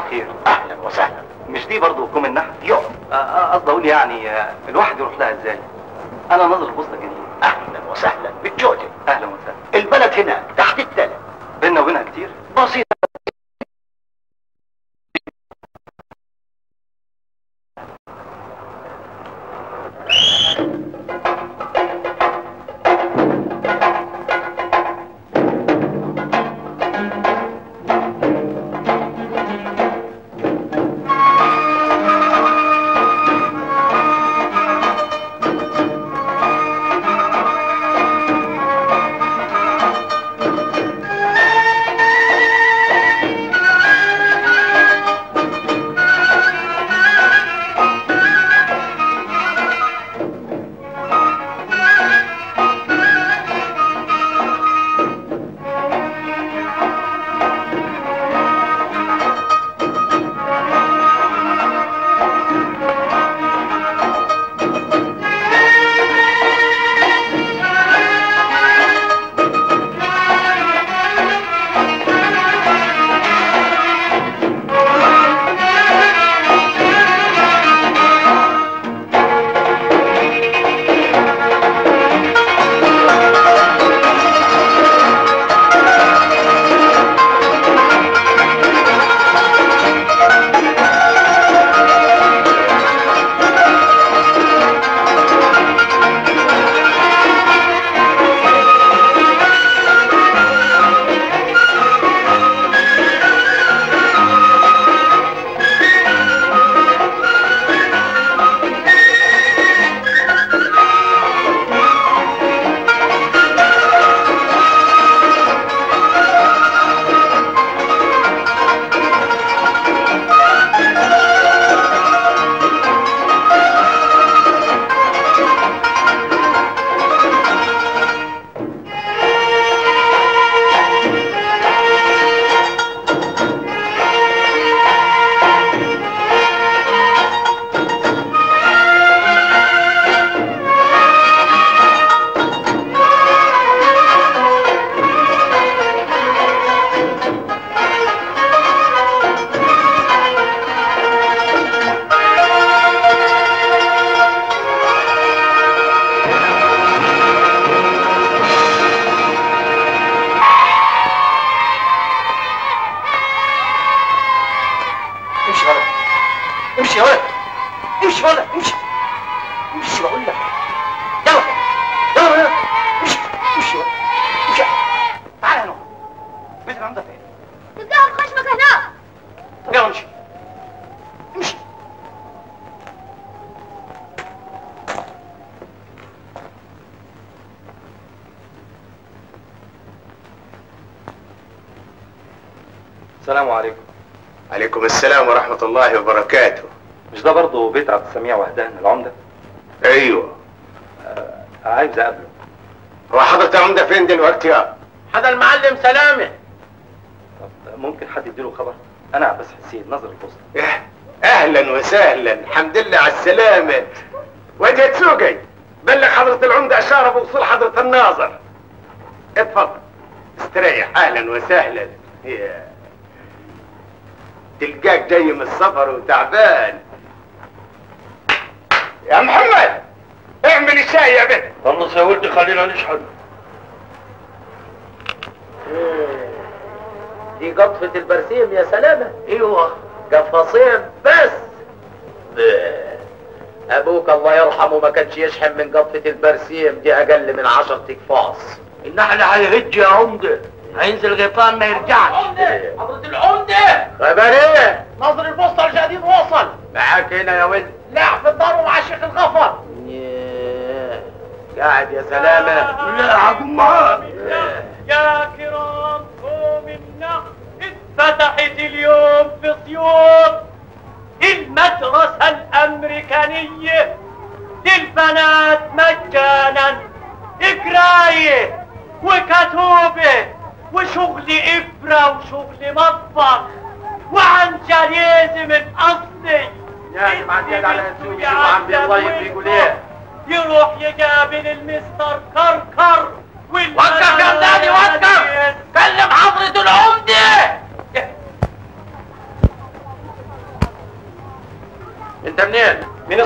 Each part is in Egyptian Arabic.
الخير اهلا وسهلا مش دي برضه كوم النحل يو آه، آه، قصدي اقول يعني آه، الواحد يروح لها ازاي انا ناظر البوسطه جديد اهلا وسهلا بالجودة اهلا وسهلا البلد هنا تحت التل بيننا وبينها كتير بسيطة امشي ولد امشي يا ولد امشي يا ولد امشي امشي بقول لك يلا يلا يلا امشي امشي يا ولد امشي تعالى هنا بيت العمده فين؟ تلقاها بخشمك هناك طب يلا امشي امشي السلام عليكم عليكم السلام ورحمة الله وبركاته مش ده برضه بيت عبد السميع وهدان العمده ايوه عايز اقابله هو حضرة العمدة فين دلوقتي يا هذا المعلم سلامه طب ممكن حد يديله خبر انا عباس حسين ناظر البوسطه إيه، اهلا وسهلا الحمد لله على السلامة وجه تسوقي بلغ حضرة العمدة اشارة بوصول حضرة الناظر اتفضل استريح اهلا وسهلا يا. تلقاك جاي من السفر وتعبان يا محمد اعمل الشاي يا بنت خلص يا ولدي خلينا نشحن دي قطفة البرسيم يا سلامة ايوه قفاصين بس ابوك الله يرحمه ما كانش يشحن من قطفة البرسيم دي اقل من عشر تقفاص النحل هيهج يا عمدة هينزل غيطان ما يرجعش حضرة العمدة خبر ايه ناظر البوسطة الجديد وصل معاك هنا يا ولد لا في الدار ومع الشيخ الغفر قاعد يا سلامة لا عقوم معاك يا كرام قوم النخل اتفتحت اليوم في سيوط المدرسة الأمريكانية للبنات مجانا قراية وكتوبة وشغل إبرة وشغل مطبخ وعنجليز من أصلي يعني معديات على السوق شو عم بيضيف بيقول ايه يروح يقابل المستر كركر وقف يا ولادي وقف كلم حضرة العمدة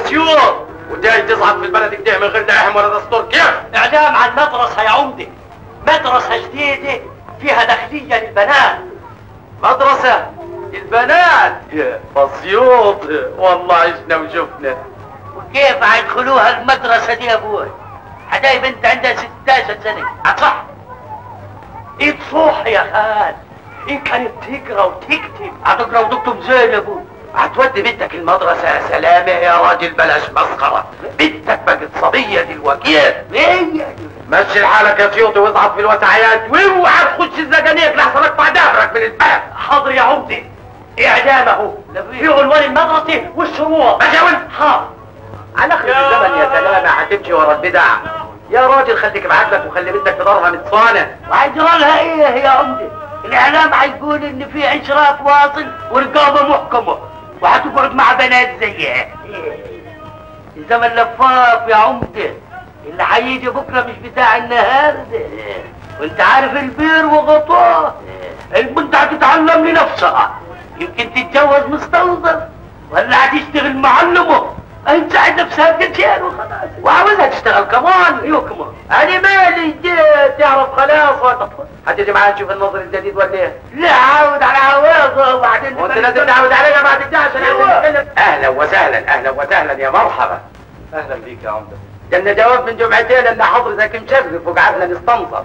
سيور وجاي تصعد في البلد كده من غير دعم ولا دستور كيف؟ اعلام عن مدرسة يا عمدة مدرسة جديدة فيها داخلية للبنات مدرسة البنات يا بسيوط والله عشنا وشفنا وكيف هيدخلوها المدرسة دي يا ابوي؟ حداي بنت عندها 16 سنة صح ايد صوح يا خال ان كانت تقرا وتكتب هتقرا وتكتب زين يا ابوي هتودي بنتك المدرسة يا سلامة يا راجل بلاش مسخرة بنتك بقت صبية الوكيل ليه؟ مشي لحالك يا سيوطي واصعد في الوسعيات واوعى تخش الزقانيق لحسن اقطع دابرك من الباب حاضر يا عمدة اعلامه في عنوان المدرسة والشروط ماشي يا ولد حاضر على اخر الزمن يا سلامة هتمشي ورا البدع يا راجل خليك بعقلك وخلي بنتك في دارها متصانع وهيجرى لها ايه يا عمدة؟ الاعلام هيقول ان في اشراف واصل ورقابة محكمة وهتقعد مع بنات زيها الزمن لفاف يا عمدة اللي هيجي بكرة مش بتاع النهاردة وانت عارف البير وغطاه البنت هتتعلم لنفسها يمكن تتجوز مستوظف ولا هتشتغل معلمه هتساعد نفسها بكتير وخلاص وعاوزها تشتغل كمان ايوه كمان انا مالي دي تعرف خلاص هتيجي معايا نشوف النظر الجديد ولا ايه؟ لا عاود على عواظه وبعدين وانت لازم تعود عليها بعد كده عشان أيوة. نتكلم اهلا وسهلا اهلا وسهلا يا مرحبا اهلا بيك يا عمدة جالنا جواب من جمعتين ان حضرتك مشرف وقعدنا نستنصر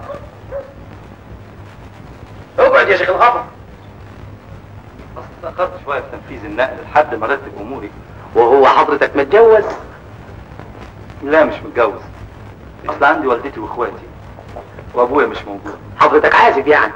اقعد يا شيخ الغفر بس تأخرت شوية في تنفيذ النقل لحد ما رتب اموري وهو حضرتك متجوز لا مش متجوز اصل عندي والدتي واخواتي وابويا مش موجود حضرتك عازب يعني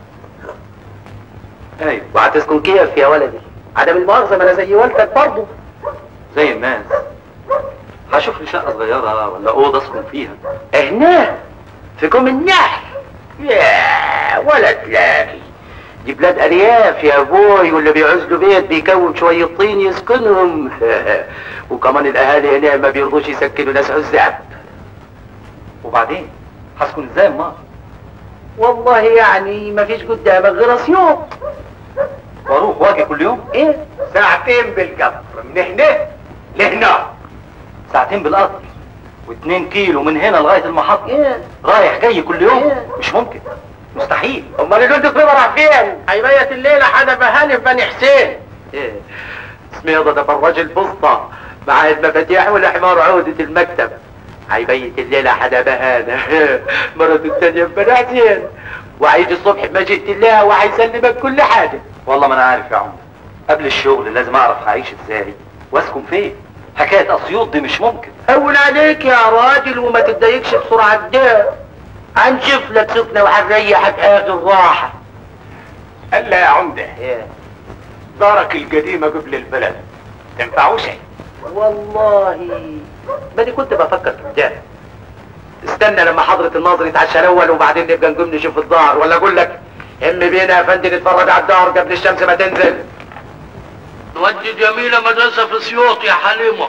ايوه وهتسكن كيف يا ولدي عدم المؤاخذة ما انا زي والدك برضه زي الناس هشوف لي شقة صغيرة ولا أوضة أسكن فيها هنا في كوم النحل يا ولا تلاقي دي بلاد ارياف يا ابوي واللي بيعوز له بيت بيكون شويه طين يسكنهم وكمان الاهالي هنا ما بيرضوش يسكنوا ناس عزاب وبعدين هسكن ازاي ما والله يعني ما فيش قدامك غير اسيوط واروح واجي كل يوم ايه ساعتين بالقطر من هنا لهنا ساعتين بالقطر واتنين كيلو من هنا لغاية المحطة ايه رايح جاي كل يوم إيه. مش ممكن مستحيل امال الولد الطيبه راح فين هيبيت الليله حدا بهاني في بني حسين ايه سميضه ده فراج البسطه مع المفاتيح والحمار عودة المكتب هيبيت الليلة حدا بهانة مرته التانية في بني حسين وهيجي الصبح بمجيئة الله وهيسلمك كل حاجة والله ما انا عارف يا عمر قبل الشغل لازم اعرف هعيش ازاي واسكن فين حكاية اسيوط دي مش ممكن هون عليك يا راجل وما تتضايقش بسرعة ده هنشوف لك سكنة وهنريحك اخر راحة الا يا عمده ايه دارك القديمه قبل البلد تنفعوا شيء والله ماني كنت بفكر في ده استنى لما حضرة الناظر يتعشى الاول وبعدين نبقى نقوم نشوف الدار ولا اقول لك هم بينا يا فندم نتفرج على الدار قبل الشمس ما تنزل نودي جميلة مدرسة في سيوط يا حليمة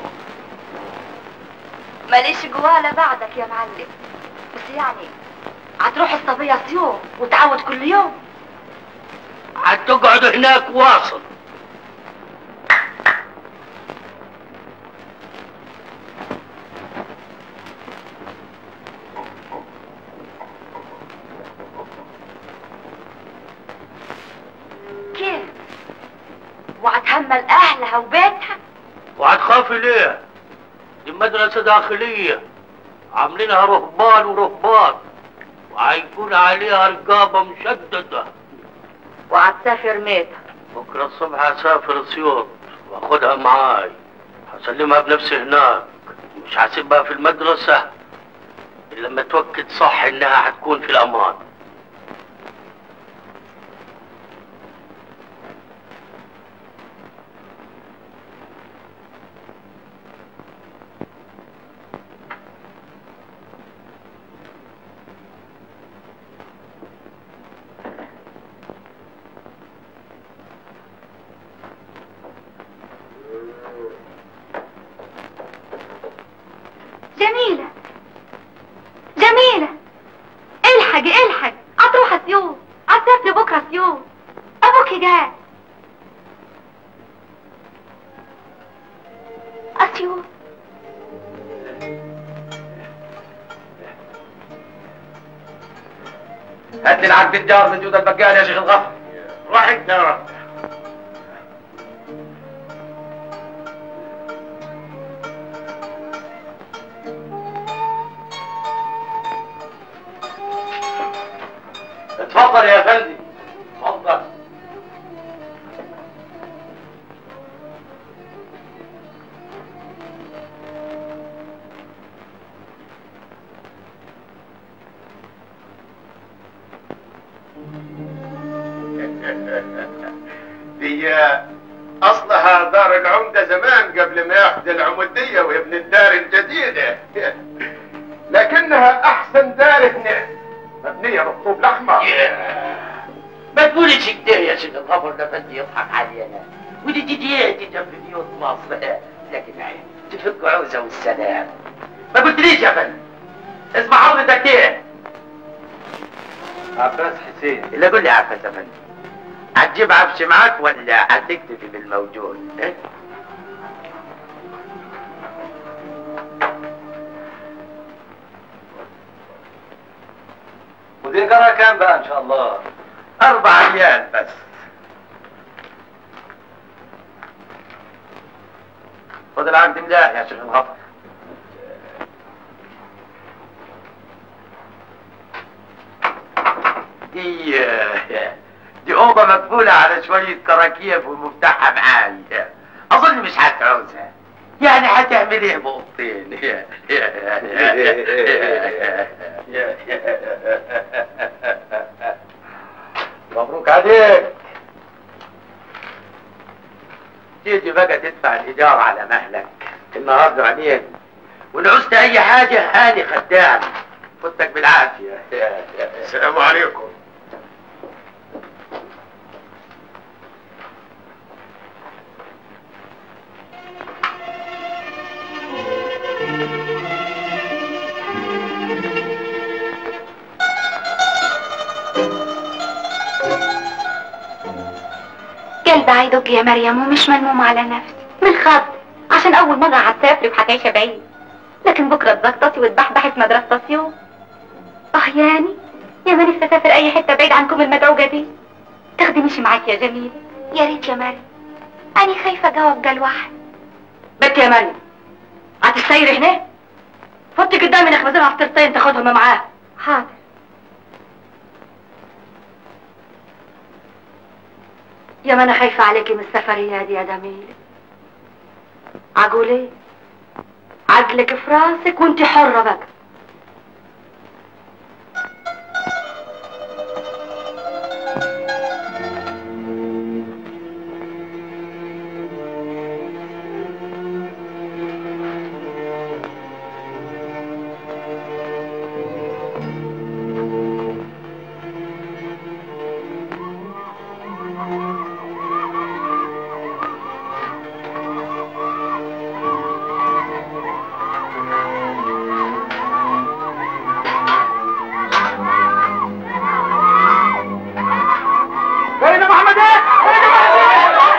ماليش جواله بعدك يا معلم بس يعني هتروح الصبية سيوم وتعود كل يوم هتقعد هناك واصل كيف وهتهمل اهلها وبيتها وهتخافي ليه دي مدرسة داخلية عاملينها رهبان ورهبان وهيكون عليها رقابة مشددة وهتسافر ميتها بكرة الصبح هسافر سيوط واخدها معاي هسلمها بنفسي هناك مش هسيبها في المدرسة إلا لما اتوكد صح انها هتكون في الامان جميلة جميلة الحقي الحقي هات العقد الجار من جود البقال يا شيخ الغفر روح انت يا رب اتفضل يا فندم اتفضل دي اصلها دار العمده زمان قبل ما ياخذ العموديه ويبني الدار الجديده لكنها احسن دار هنا مبنيه بالطوب الاحمر ما تقولش كده يا شيخ الغفر ده فندي يضحك علينا ودي دي دي دي ده في بيوت مصر لكن عين تفك عوزه والسلام ما قلتليش يا فندم اسمع حضرتك ايه؟ عباس حسين اللي قول لي عفت يا فندم هتجيب عفش معاك ولا هتكتفي بالموجود؟ إيه؟ ودي جرى كام بقى ان شاء الله أربع ريال بس خد العقد ملاح يا شيخ الغفر دي دي أوضة مقفولة على شوية كراكيب ومفتاحها معايا أظن مش هتعوزها يعني هتعمل ايه بأوضتين مبروك عليك تيجي بقى تدفع الإيجار على مهلك النهارده عليك وإن عوزت أي حاجة هاني خدام فوتك بالعافية السلام عليكم قلب عيدك يا مريم ومش ملموم على نفسي من خط عشان اول مرة هتسافري وهتعيشي بعيد لكن بكرة تزقططي وتبحبحي في مدرسة اسيوط اه يعني يا ما نفسي اسافر اي حتة بعيد عنكم المدعوجة دي تاخدينيش معاكي يا جميل يا ريت يا مريم انا خايفة اجاوب جا لوحدي بنت يا مريم هتستيري هنا فوتي قدامي نخبزينها فطرتين تاخدهم معاها حاضر يا ما انا خايفة عليكي من السفرية دي يا جميل عقول ايه عقلك في راسك وانت حرة بقى سيدنا محمد ايه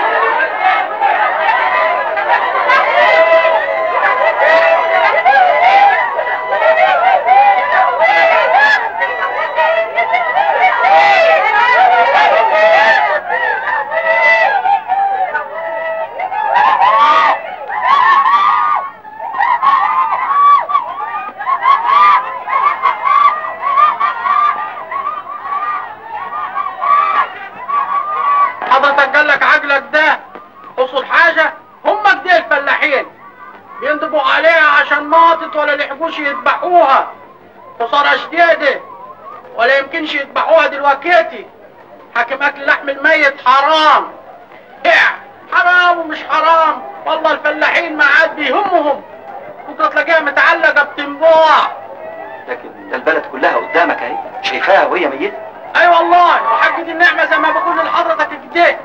حضرتك قال لك عقلك ده اصل حاجة هم كده الفلاحين بيندبوا عليها عشان ماتت ولا لحقوش يذبحوها خسارة شديدة ولا يمكنش يذبحوها دلوقتي حاكم اكل لحم الميت حرام إيه، حرام ومش حرام والله الفلاحين ما عاد بيهمهم بكره تلاقيها متعلقة بتنبوع لكن ده البلد كلها قدامك اهي شايفاها وهي ميتة اي أيوة والله وحق دي النعمة زي ما بقول لحضرتك كده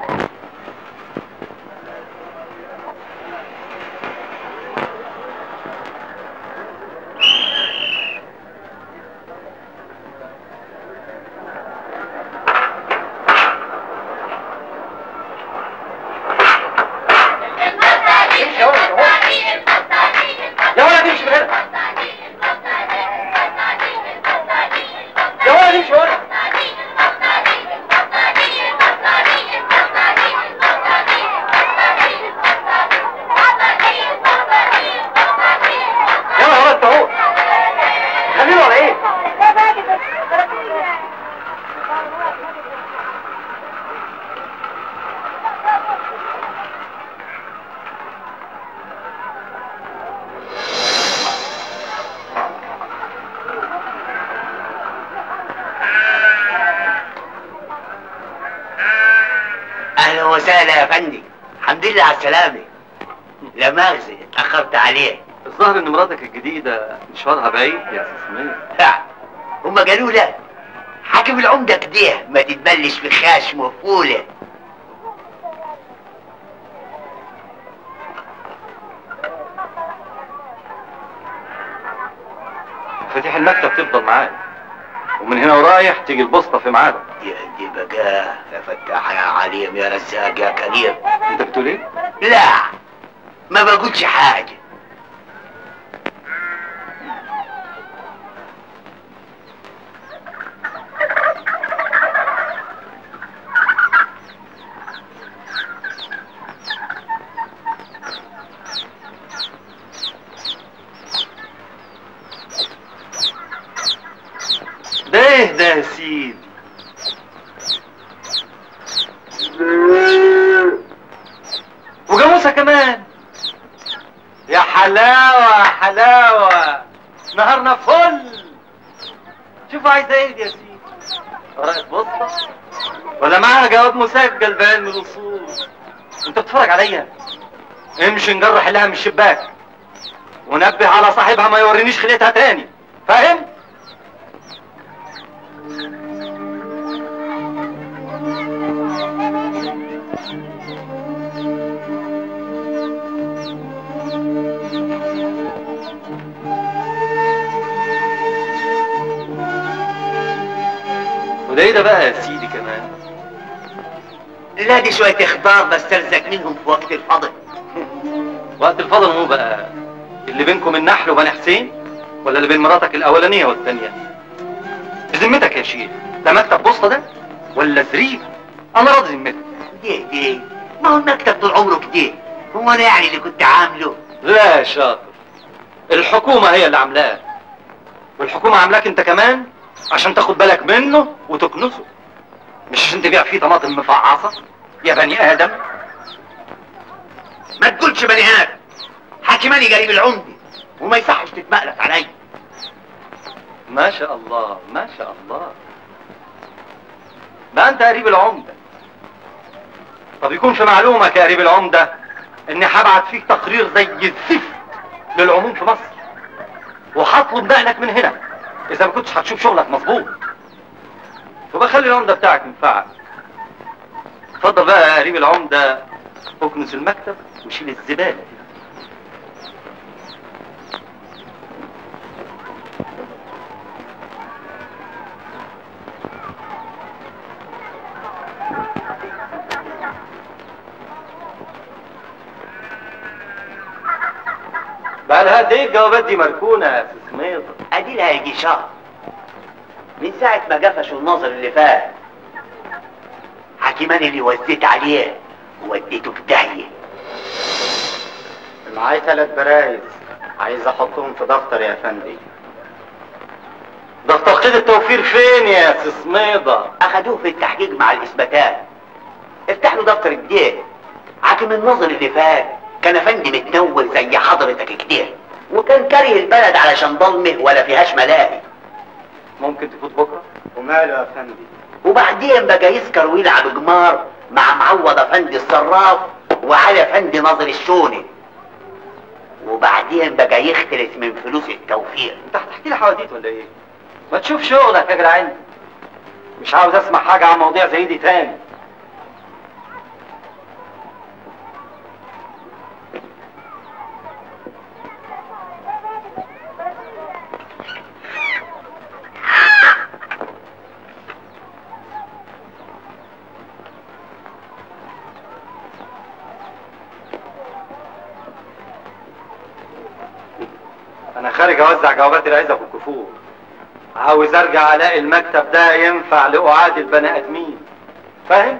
يا ولد امشي من هنا يا ولد امشي ورا وسهلا يا فندم الحمد لله على السلامة لا مؤاخذة اتأخرت عليه الظاهر ان مراتك الجديدة مشوارها بعيد يا سسمية ها هما قالوا لك حاكم العمدة كده ما تتبلش في خشم وفولة مفاتيح المكتب تفضل معايا ومن هنا ورايح تيجي البسطة في ميعادك دي دي بقى يا فتاح يا عليم يا رزاق يا كريم انت بتقول ايه؟ لا ما بقولش حاجة ده ايه ده يا سيدي وجاموسة كمان يا حلاوة يا حلاوة نهارنا فل شوف عايزة ايه دي يا سيدي ورقة بسطة ولا معاها جواب مسجل بعلم الأصول انت بتتفرج عليا امشي نجرح لها من الشباك ونبه على صاحبها ما يورينيش خليتها تاني فاهم؟ وده ايه ده بقى يا سيدي كمان لا دي شوية اخبار بسترزق منهم في وقت الفضل وقت الفضل هو بقى اللي بينكم النحل وبني حسين ولا اللي بين مراتك الاولانيه والثانيه بذمتك يا شيخ ده مكتب بوسطه ده ولا زريب انا راضي ذمتك دي دي ما هو المكتب طول عمره كده هو انا يعني اللي كنت عامله لا يا شاطر الحكومه هي اللي عاملاه والحكومه عاملاك انت كمان عشان تاخد بالك منه وتكنسه مش عشان تبيع فيه طماطم مفعصه يا بني ادم ما تقولش بني ادم حاكماني قريب العمدة وما يصحش تتمقلق عليا ما شاء الله ما شاء الله بقى انت قريب العمدة طب يكون في معلومك يا قريب العمدة اني هبعت فيك تقرير زي الزفت للعموم في مصر وهطلب نقلك من هنا اذا ما كنتش هتشوف شغلك مظبوط وبخلي العمدة بتاعك ينفعك اتفضل بقى يا قريب العمدة اكنس المكتب وشيل الزبالة دي بقى لها قد ايه الجوابات دي مركونة يا سي سميطة ادي لها يجي شهر من ساعة ما قفشوا الناظر اللي فات حكيماني اللي وزيت عليه ووديته في داهية معايا ثلاث برايز عايز احطهم في دفتر يا فندي ده تقييد التوفير فين يا سي سميضة اخدوه في التحقيق مع الاثباتات افتح له دفتر الدين حاكم النظر اللي فات كان افندي متنور زي حضرتك كده وكان كاره البلد علشان ضلمه ولا فيهاش ملاهي ممكن تفوت بكرة وماله يا فندي وبعدين بقى يسكر ويلعب قمار مع معوض افندي الصراف وعلي افندي ناظر الشوني وبعدين بقى يختلس من فلوس التوفير انت هتحكي لي حواديت ولا ايه ما تشوف شغلك يا جدعان مش عاوز اسمع حاجة عن مواضيع زي دي تاني انا خارج اوزع جوابات العزة والكفور عاوز ارجع الاقي المكتب ده ينفع لاعاد البني ادمين فاهم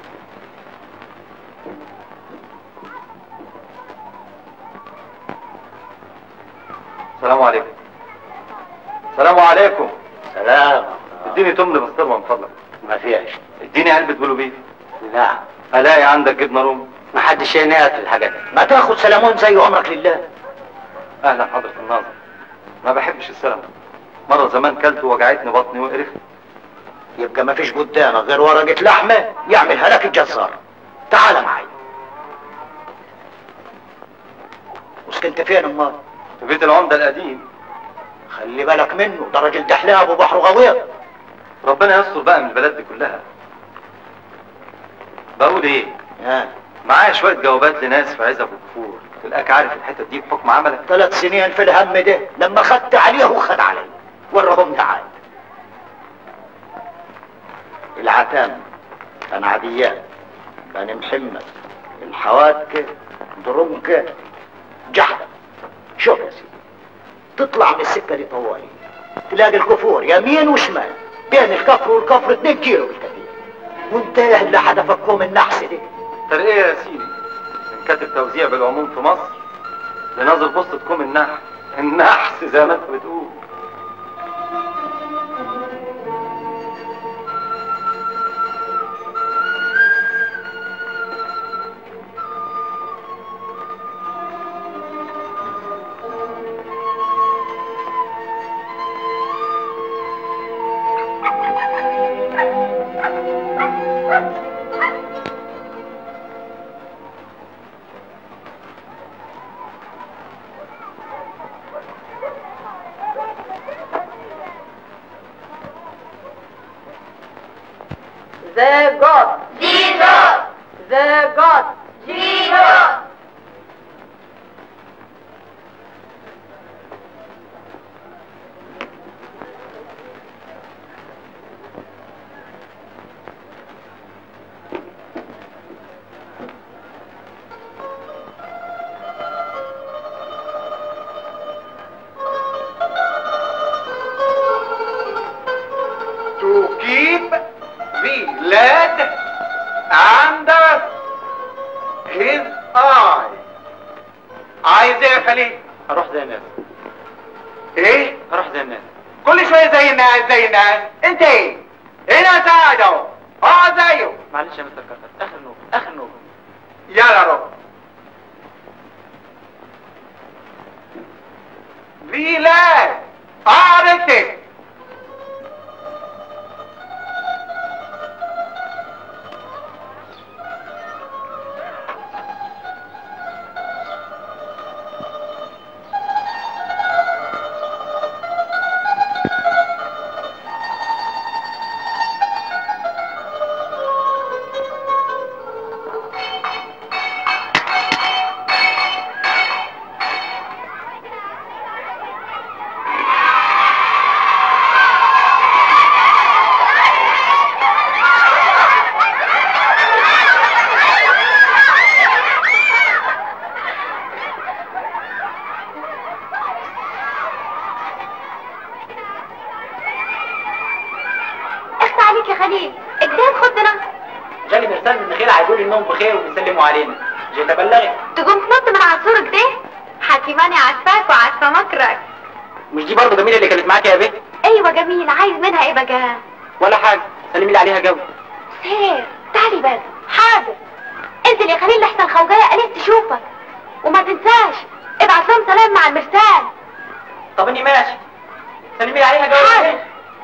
السلام عليكم السلام عليكم سلام اديني تمن بسطرمه من فضلك ما فيهاش اديني علبه بلوبيف لا الاقي عندك جبنه رومي ما حدش ينقل في الحاجات دي ما تاخد سلامون زي عمرك لله اهلا حضرة الناظر ما بحبش السلام مرة زمان كلت وجعتني بطني وقرفت يبقى ما فيش قدامك غير ورقة لحمة يعملها لك الجزار تعال معي وسكنت فين امال في بيت العمدة القديم خلي بالك منه ده راجل دحلاب وبحره غويط ربنا يستر بقى من البلد دي كلها بقول ايه ها معايا شوية جوابات لناس في عزب وكفور تلاقيك عارف الحتة دي بحكم عملك ثلاث سنين في الهم ده لما خدت عليه وخد علي ورهم تعال العتام كان عديان كان محمد الحوادكة درمكة جحدة شوف يا سيدي تطلع من السكة دي طوالي تلاقي الكفور يمين وشمال بين الكفر والكفر 2 كيلو بالكثير وانت اللي هدفك كوم النحس دي ترقية يا سيدي من كاتب توزيع بالعموم في مصر لناظر بوسطة كوم النحس النحس زي ما انت بتقول The God. Jesus. The God. Jesus. to keep the lad under his eye عايز ايه يا خليل؟ هروح زي الناس ايه؟ هروح زي الناس كل شويه زي الناس زي الناس انت ايه؟ هنا ساعد اهو اه زيه معلش يا مستر كارتر اخر نوبة اخر نوبة يلا روح The lad arrested اخت عليك يا خليل اجتهد خدنا جالي مرسال من خير هيقول انهم بخير وبيسلموا علينا جيت ابلغك تقوم تنط من عصفورك ده حكيماني عارفاك وعارفه مكرك مش دي برضه جميله اللي كانت معاك يا بيه ايوه جميل عايز منها ايه بقى ولا حاجه سلمي لي عليها جو خير تعالي بس حاضر انزل يا خليل لحسن خوجايه قالت تشوفك وما تنساش ابعت لهم سلام مع المرسال طب اني ماشي سلمي لي عليها جو حاضر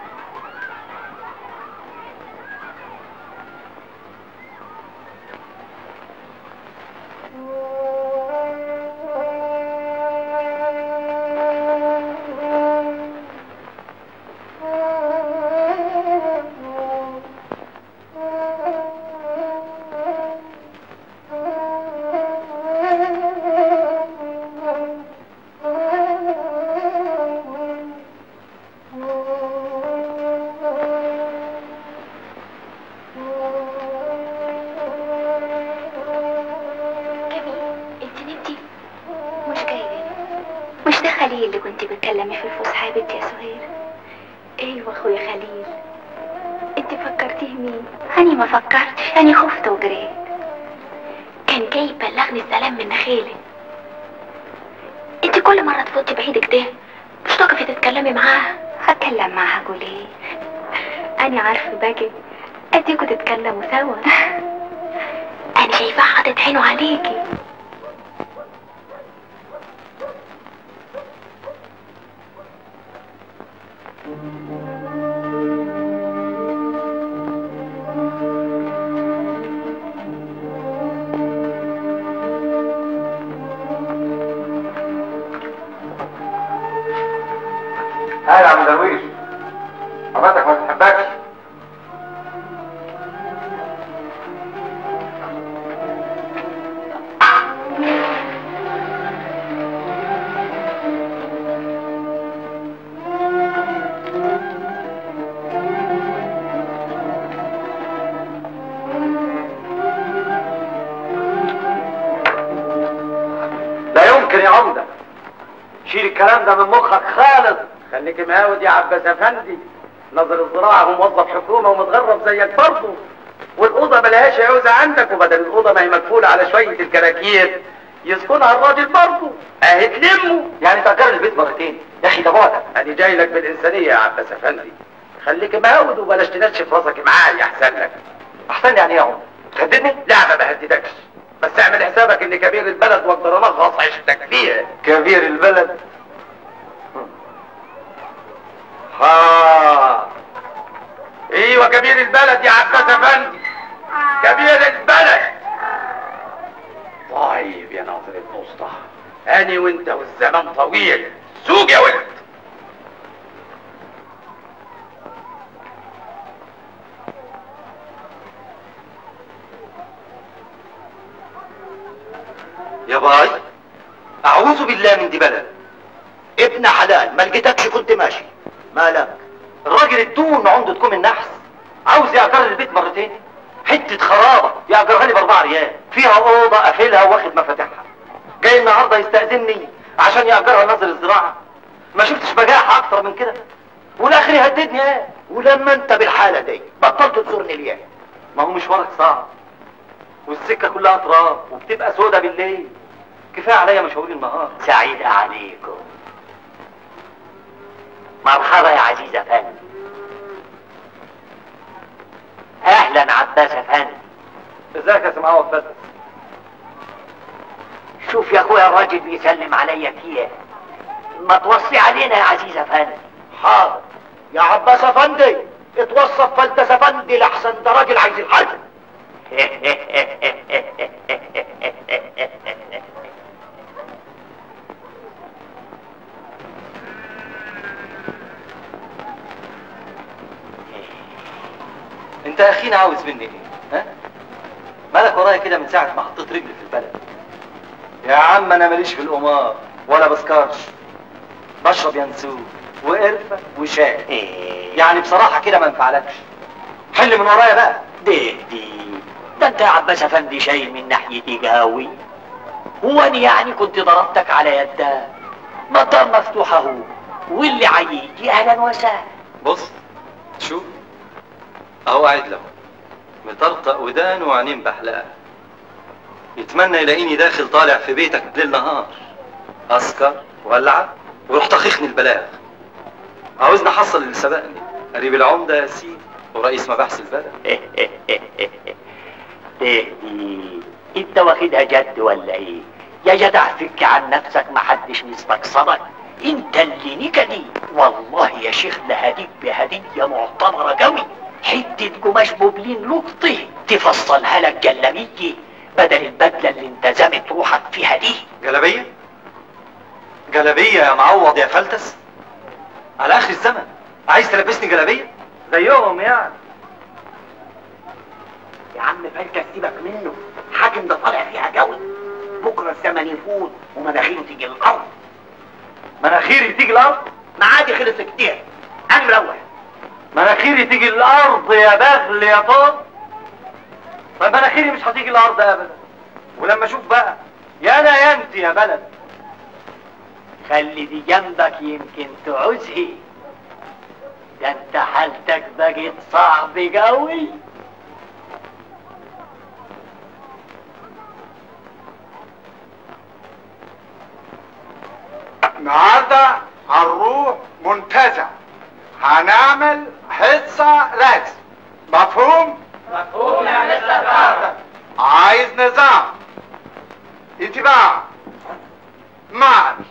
جميل انت نمتي مش جاية مش ده خليل اللي كنت بتكلمي في الفسحة يا بنتي يا سهير ايوه اخويا خليل انت فكرتيه مين اني ما فكرتش اني خفت وجريت كان جاي يبلغني السلام من نخيلي انت كل مرة تفوتي بعيد كده مش تقفي تتكلمي معاها هتكلم معاها اقول ايه اني عارفه باجي اديكوا تتكلموا سوا انا شايفاه حاطط عينه عليكي عم درويش حضرتك ما تحبكش لا يمكن يا عمدة شيل الكلام ده من مخك خالص خليك مهاود يا عباس افندي نظر الزراعه هو موظف حكومه ومتغرب زيك برضه والاوضه ملهاش عوزه عندك وبدل الاوضه ما هي مقفوله على شويه الكراكيب يسكنها الراجل برضه اهي تلمه يعني تأجر البيت مرتين يا اخي ده بعدك ادي جاي لك بالانسانيه يا عباس افندي خليك مهاود وبلاش تنشف راسك معايا احسن لك احسن يعني ايه يا عمدة تهددني لا ما بهددكش بس اعمل حسابك ان كبير البلد واقدر انغص عيشتك فيها كبير البلد ها ايوه كبير البلد يا عباس افندي كبير البلد طيب يا ناظر الوسطى اني وانت والزمن طويل سوق يا ولد يا باي اعوذ بالله من دي بلد ابن حلال ما لقيتكش كنت ماشي مالك الراجل الدون عنده تكون النحس عاوز يأجر البيت مرتين حتة خرابة يأجرها لي بأربعة ريال فيها أوضة قافلها واخد مفاتيحها جاي النهارده يستأذني عشان يأجرها ناظر الزراعة ما شفتش بجاحة أكتر من كده والآخر يهددني ايه ولما أنت بالحالة دي بطلت تزورني ليه ما هو مشوارك صعب والسكة كلها تراب وبتبقى سودة بالليل كفاية عليا مشاوير النهار سعيد عليكم مرحبا يا عزيز افندي اهلا عباس افندي ازيك يا سمعان وفاتك شوف يا اخويا الراجل بيسلم عليا فيه ما توصي علينا يا عزيز افندي حاضر يا عباس افندي اتوصف فلتس افندي لحسن ده راجل عايز الحل انت يا اخينا عاوز مني ايه ها مالك ورايا كده من ساعه ما حطيت رجلي في البلد يا عم انا ماليش في القمار ولا بسكرش بشرب ينسون وقرفه وشاي يعني بصراحه كده ما انفعلكش حل من ورايا بقى دي دي ده انت يا عباس افندي شايل من ناحيتي قوي هو انا يعني كنت ضربتك على يدك ما الدار مفتوحه اهو واللي عيجي اهلا وسهلا بص شوف اهو قاعد له مطرطق ودان وعينين بحلقه يتمنى يلاقيني داخل طالع في بيتك ليل نهار اسكر والعب وروح طخخني البلاغ عاوزني احصل اللي سبقني قريب العمده يا سيدي ورئيس مباحث البلد تهدي انت واخدها جد ولا ايه يا جدع فك عن نفسك محدش مستقصدك انت اللي نكدي والله يا شيخ لهديك بهدية معتبرة قوي حتة قماش بوبلين لقطه تفصلها لك جلابية بدل البدلة اللي انت زامت روحك فيها دي جلبيه جلبيه يا معوض يا فلتس على اخر الزمن عايز تلبسني جلبيه زيهم يعني يا عم فلتة سيبك منه حاكم ده طالع فيها قوي بكرة الزمن يفوت ومناخيره تيجي الأرض مناخيري تيجي الارض معادي خلص كتير انا مروح مناخيري تيجي الارض يا بغل يا طب طيب مناخيري مش هتيجي الارض ابدا ولما اشوف بقى يا انا يا انت يا بلد خلي دي جنبك يمكن تعوزها ده انت حالتك بقت صعب قوي النهارده هنروح منتزه هنعمل حصه رقص مفهوم؟ مفهوم يا مستر عايز نظام انتباه مارش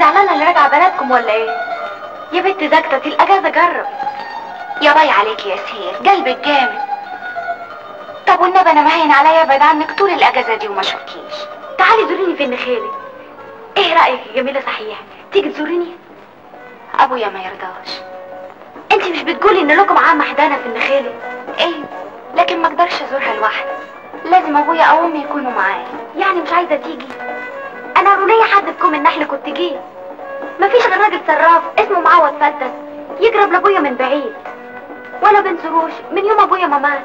زعلانه اللي راجعه بلدكم ولا ايه يا بنت زكتة الاجازه جرب يا باي عليك يا سهير قلبك جامد طب والنبي انا مهين عليا ابعد عنك طول الاجازه دي وما اشوفكيش تعالي زوريني في النخيله ايه رايك يا جميله صحيح تيجي تزوريني ابويا ما يرضاش انت مش بتقولي ان لكم عامه حدانه في النخيله ايه لكن ما اقدرش ازورها لوحدي لازم ابويا او امي يكونوا معايا يعني مش عايزه تيجي انا ليا حد بكم النحل كنت جيه مفيش غير راجل صراف اسمه معوض فلتس يقرب لابويا من بعيد ولا بنزوروش من يوم ابويا ما مات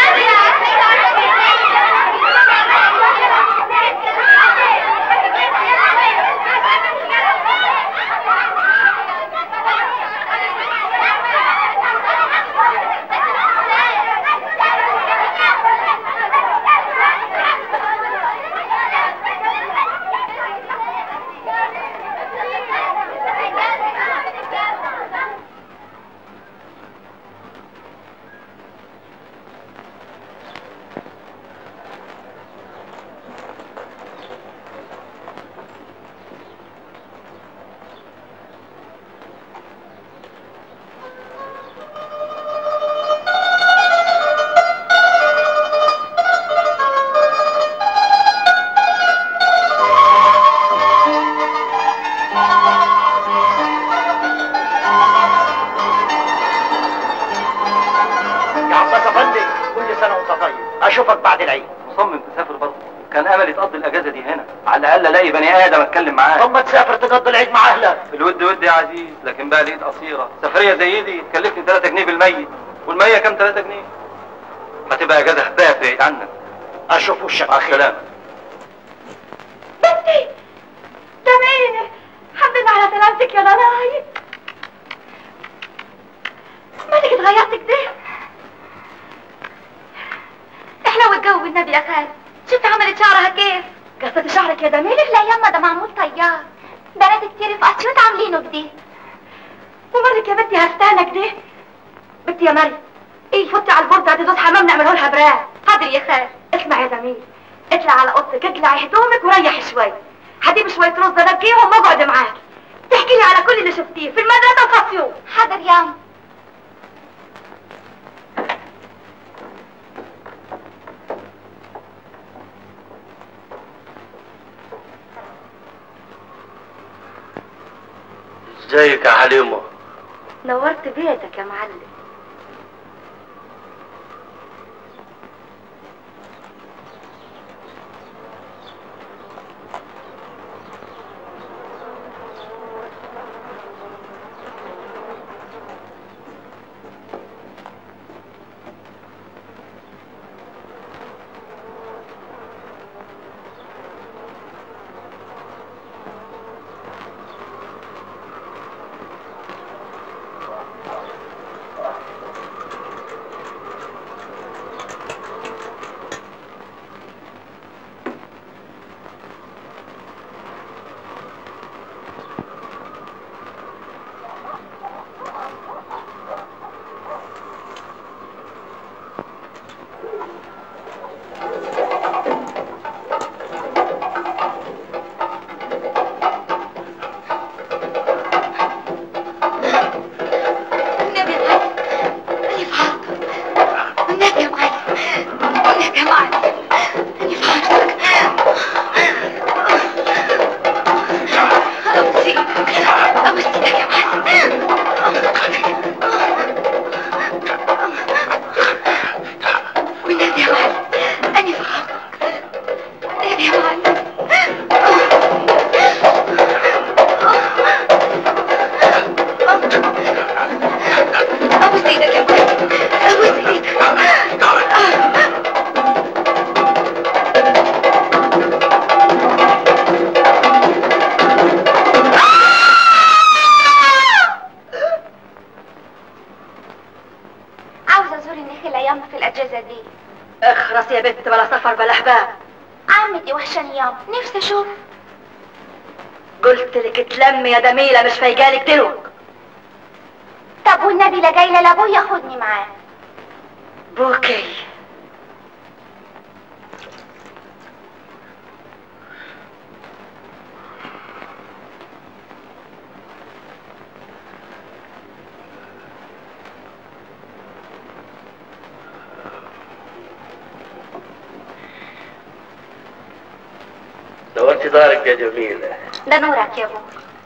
يا عباس افندي كل سنه وانت طيب اشوفك بعد العيد مصمم تسافر برضه كان املي تقضي الاجازه دي هنا على الاقل الاقي بني ادم اتكلم معاه طب ما تسافر تقضي العيد مع اهلك الود ود يا عزيز لكن بقى الايد قصيره سفريه زي دي تكلفني 3 جنيه بالميت والمية كام 3 جنيه هتبقى اجازه هباء بعيد عنك اشوف وشك مع على خير السلامه بنتي تمام الحمد لله على سلامتك يا ضناي مالك اتغيرت كده احنا والجو بالنبي يا خال شفت عملت شعرها كيف قصة شعرك يا دميل لا يما ده معمول طيار بنات كتير في اسيوط عاملينه كده ومالك يا بنتي هستانة كده بنتي يا مريم ايه حطي على البورد هاتي دوس حمام نعمله لها براء حاضر يا خال اسمع يا جميل اطلع على اوضتك اقلعي هدومك وريحي شوي هجيب شوية رز انقيهم واقعد معاكي تحكي لي على كل اللي شفتيه في المدرسة وفي اسيوط حاضر يا أم ازيك يا حليمه نورت بيتك يا معلم النبي يا معلم أنا في عرضك النبي يا معلم النبي يا معلم أنا في عرضك أبوس إيدك أبوس إيدك يا معلم والنبي يا معلم أنا في عرضك النبي يا معلم أبوس إيدك يا معلم أبوس إيدك عاوزة أزور النخلة ياما في الأجازة دي اخرس يا بنت بلا سفر بلا احباب عمتي وحشاني ياما نفسي أشوف قلت لك تلمي يا جميله مش فايقالك دلوك طب والنبي لا جاي لابويا ياخدني معاه بوكي نورتي دارك يا جميلة ده نورك يا ابوي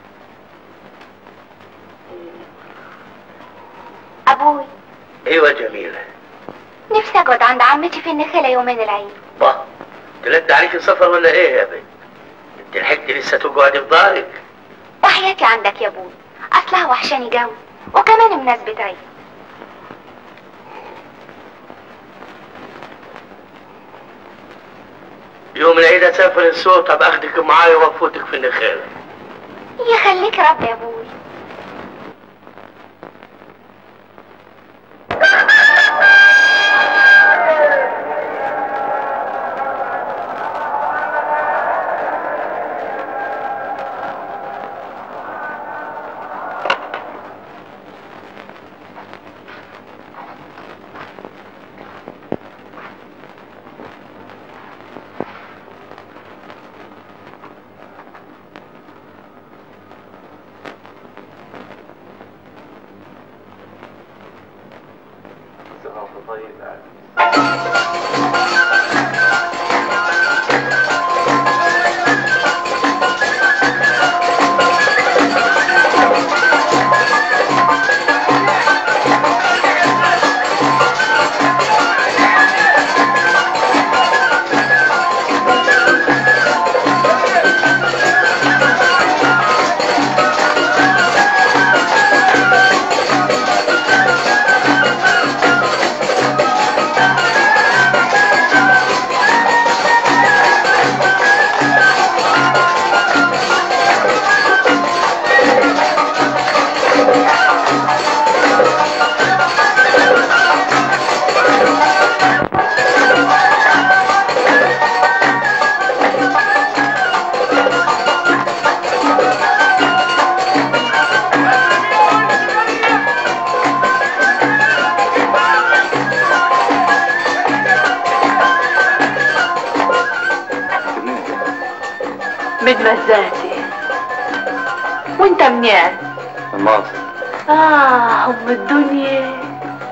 ابوي ايوه جميلة نفسي اقعد عند عمتي في النخيلة يومين العيد با تلد عليك السفر ولا ايه يا بنت انت لحقت لسه تقعدي في دارك وحياتي عندك يا ابوي اصلها وحشاني جو وكمان مناسبة عيد يوم العيد اسافر السوق ابقى اخدك معايا وافوتك في النخيل يخليك رب يا ابوي من مزاتي وانت منين الماضي اه ام الدنيا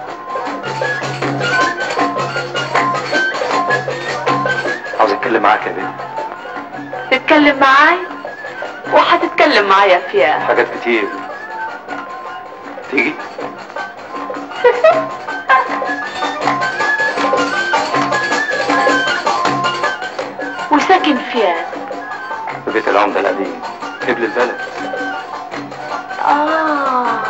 عاوز اتكلم معاك يا بنت تتكلم معاي وحتتكلم معايا فيها حاجات كتير تيجي وساكن فيها في بيت العمدة القديم قبل البلد اه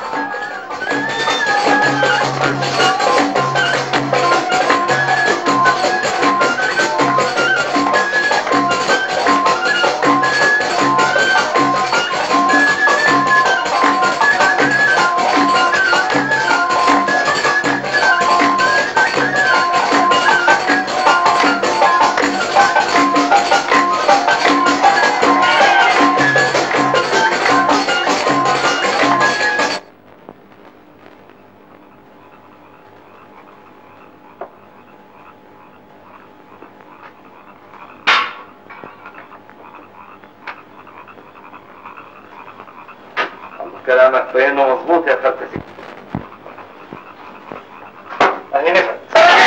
كلامك فإنه مظبوط يا خالتي أهي نفت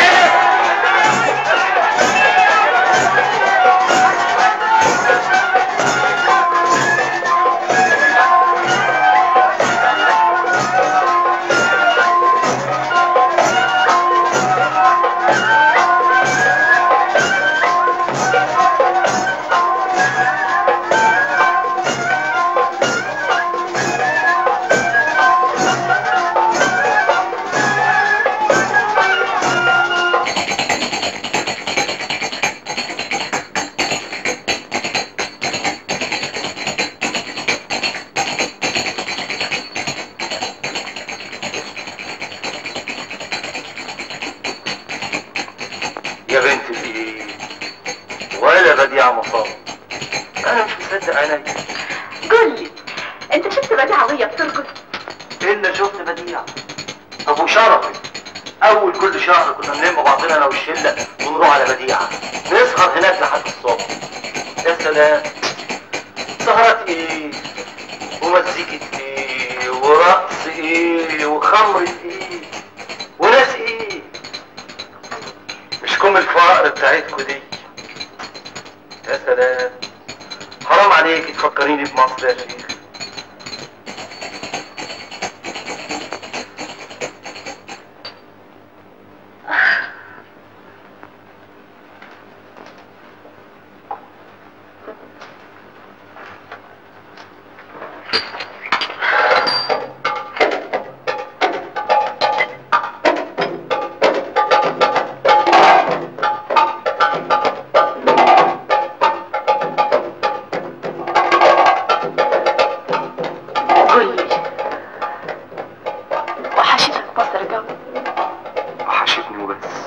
يا بنتي في ايه ولا بديعة مصاب انا مش مصدق عيني قول لي انت شفت بديعة وهي بترقص إلا شفت بديعة أبو شرفي أول كل شهر كنا نلم بعضنا أنا والشلة ونروح على بديعة نسهر هناك لحد الصبح يا سلام سهرات إيه ومزيكة إيه ورقص إيه وخمر إيه وناس إيه مش كم الفقر بتاعتكوا دي يا سلام حرام عليك تفكريني بمصر يا شيخ قول لي وحشتك مصر جو وحشتني وبس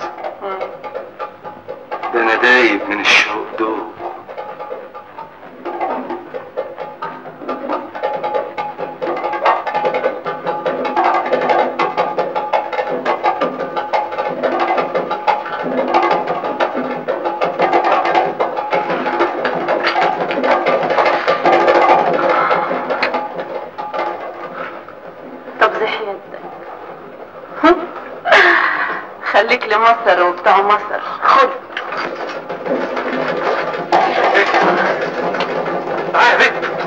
ده انا دايب من الشوق دوب طب زي يدك خليك لمصر وبتاع مصر خد تعالى يا بنت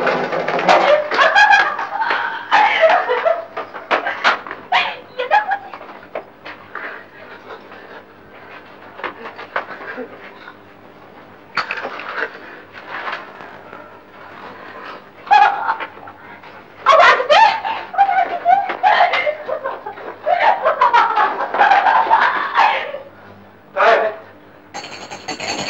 تعالى يا بنت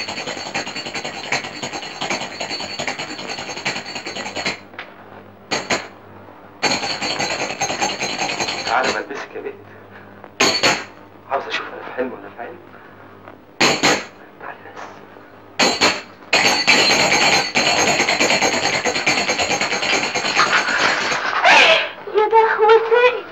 تعالى بلبسك يا بنت عاوز اشوف انا في حلم ولا في علم تعالى بس يا دهوتي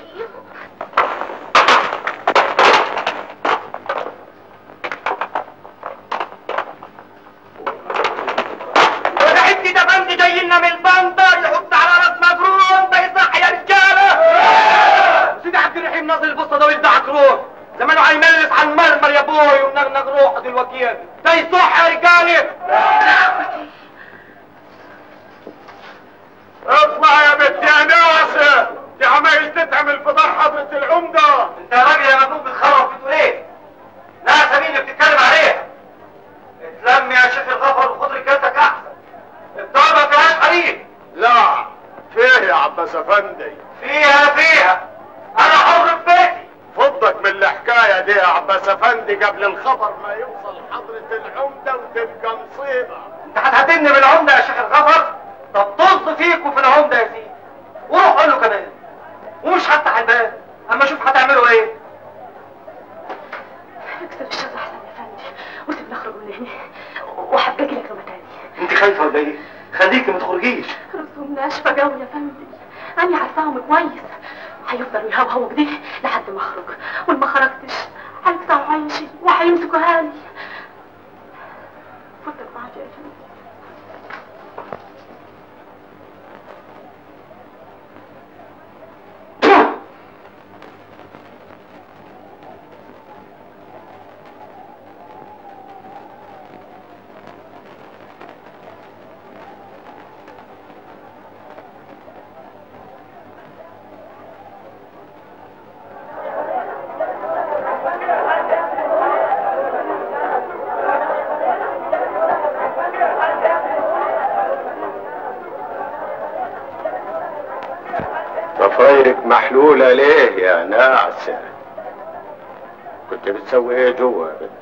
وده حتي ده بند جاي لنا من البندر يحط على راس مجرون ده يصح يا رجاله سيدي عبد الرحيم ناصر البصه ده ولد عكرون زمانه هيملس على المرمر يا بوي ونغنغ روحه دلوقتي ده يصح يا رجاله اطلع يا بنت يا ناصر دي عمايل تتعمل في دار حضرة العمدة انت يا راجل يا مجنون بتخرب بتقول ايه؟ ناس مين اللي بتتكلم عليها؟ اتلم يا شيخ الغفر وخد رجالتك احسن الدار ما فيهاش حريم لا فيه يا عباس افندي فيها فيها انا حر في بيتي فضك من الحكايه دي يا عباس افندي قبل الخبر ما يوصل حضرة العمدة وتبقى مصيبة انت هتهدمني من العمده يا شيخ الغفر طب طز فيكوا في العمده يا سيدي وروح قول له كمان ومش هفتح الباب اما اشوف هتعملوا ايه اكسر الشر احسن يا فندي وسيبني اخرج من هنا وحباجي لك يوم تاني انت خايفه ولا ايه؟ خليكي ما تخرجيش رسوم ناشفه قوي يا فندي انا عارفاهم كويس هيفضلوا يهوهوا كده لحد ما اخرج وما خرجتش هيقطعوا عيشي وهيمسكوا هالي فضل معاك يا فندي ضفايرك محلولة ليه يا ناعسة كنت بتسوي ايه جوا يا بنت؟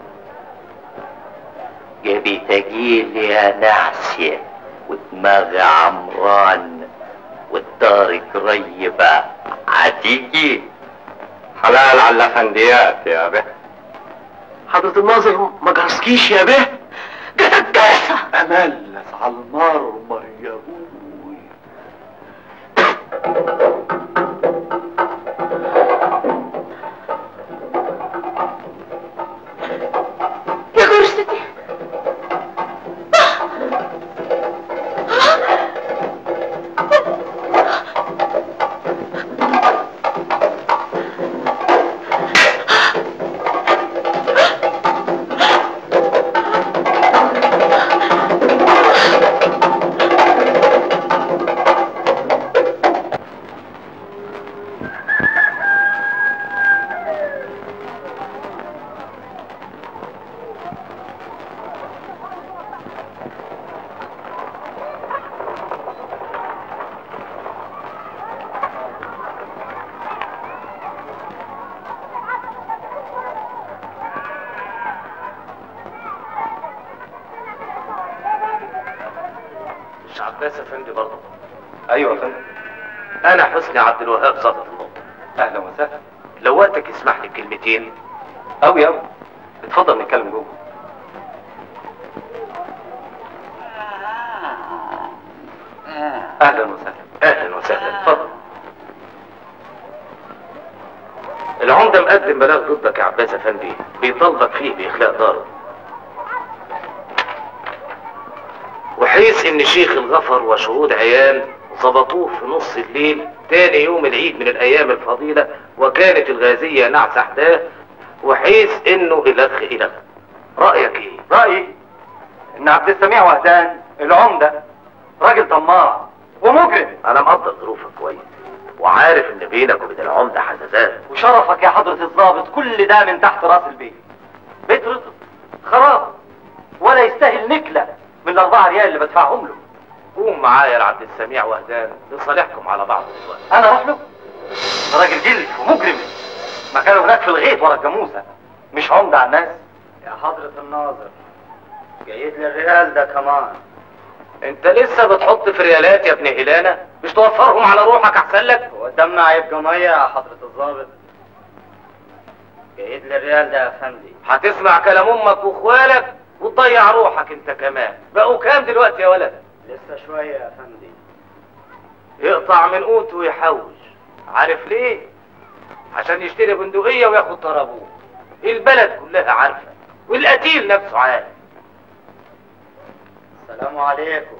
جابي تجيل يا نعسية ودماغي عمران والدار قريبة هتيجي حلال على الافنديات يا بنت حضرة الناظر ما جرسكيش يا به جسد املس على المرمر يا ابوي يا جرستي عباس افندي برضه ايوه يا فندم انا حسني عبد الوهاب ظابط النقطه اهلا وسهلا لو وقتك يسمح لي كلمتين قوي قوي اتفضل نتكلم جوه اهلا وسهلا اهلا وسهلا اتفضل العمده مقدم بلاغ ضدك يا عباس افندي بيطالبك فيه باخلاء داره وحيث ان شيخ الغفر وشهود عيان ظبطوه في نص الليل تاني يوم العيد من الايام الفضيله وكانت الغازيه نعس احداه وحيث انه الخ الخ رايك ايه رايي ان عبد السميع وهدان العمده راجل طماع ومجرم انا مقدر ظروفك كويس وعارف ان بينك وبين العمده حزازات وشرفك يا حضرة الضابط كل ده من تحت راس البيت بيت رضا خراب ولا يستاهل نكلة من الأربعة ريال اللي بدفعهم له قوم معايا يا عبد السميع وهدان لصالحكم على بعض دلوقتي أنا أروح له ده راجل جلد ومجرم ما كانوا هناك في الغيط ورا الجاموسة مش عمدة على الناس يا حضرة الناظر جايد لي الريال ده كمان انت لسه بتحط في ريالات يا ابن هلانه مش توفرهم على روحك احسن لك هو الدم هيبقى مية يا حضرة الضابط جايد لي الريال ده يا فندي هتسمع كلام امك واخوالك وتضيع روحك انت كمان بقوا كام دلوقتي يا ولد لسه شوية يا فندي يقطع من قوته ويحوش عارف ليه عشان يشتري بندقية وياخد طرابوه البلد كلها عارفة والقتيل نفسه عارف السلام عليكم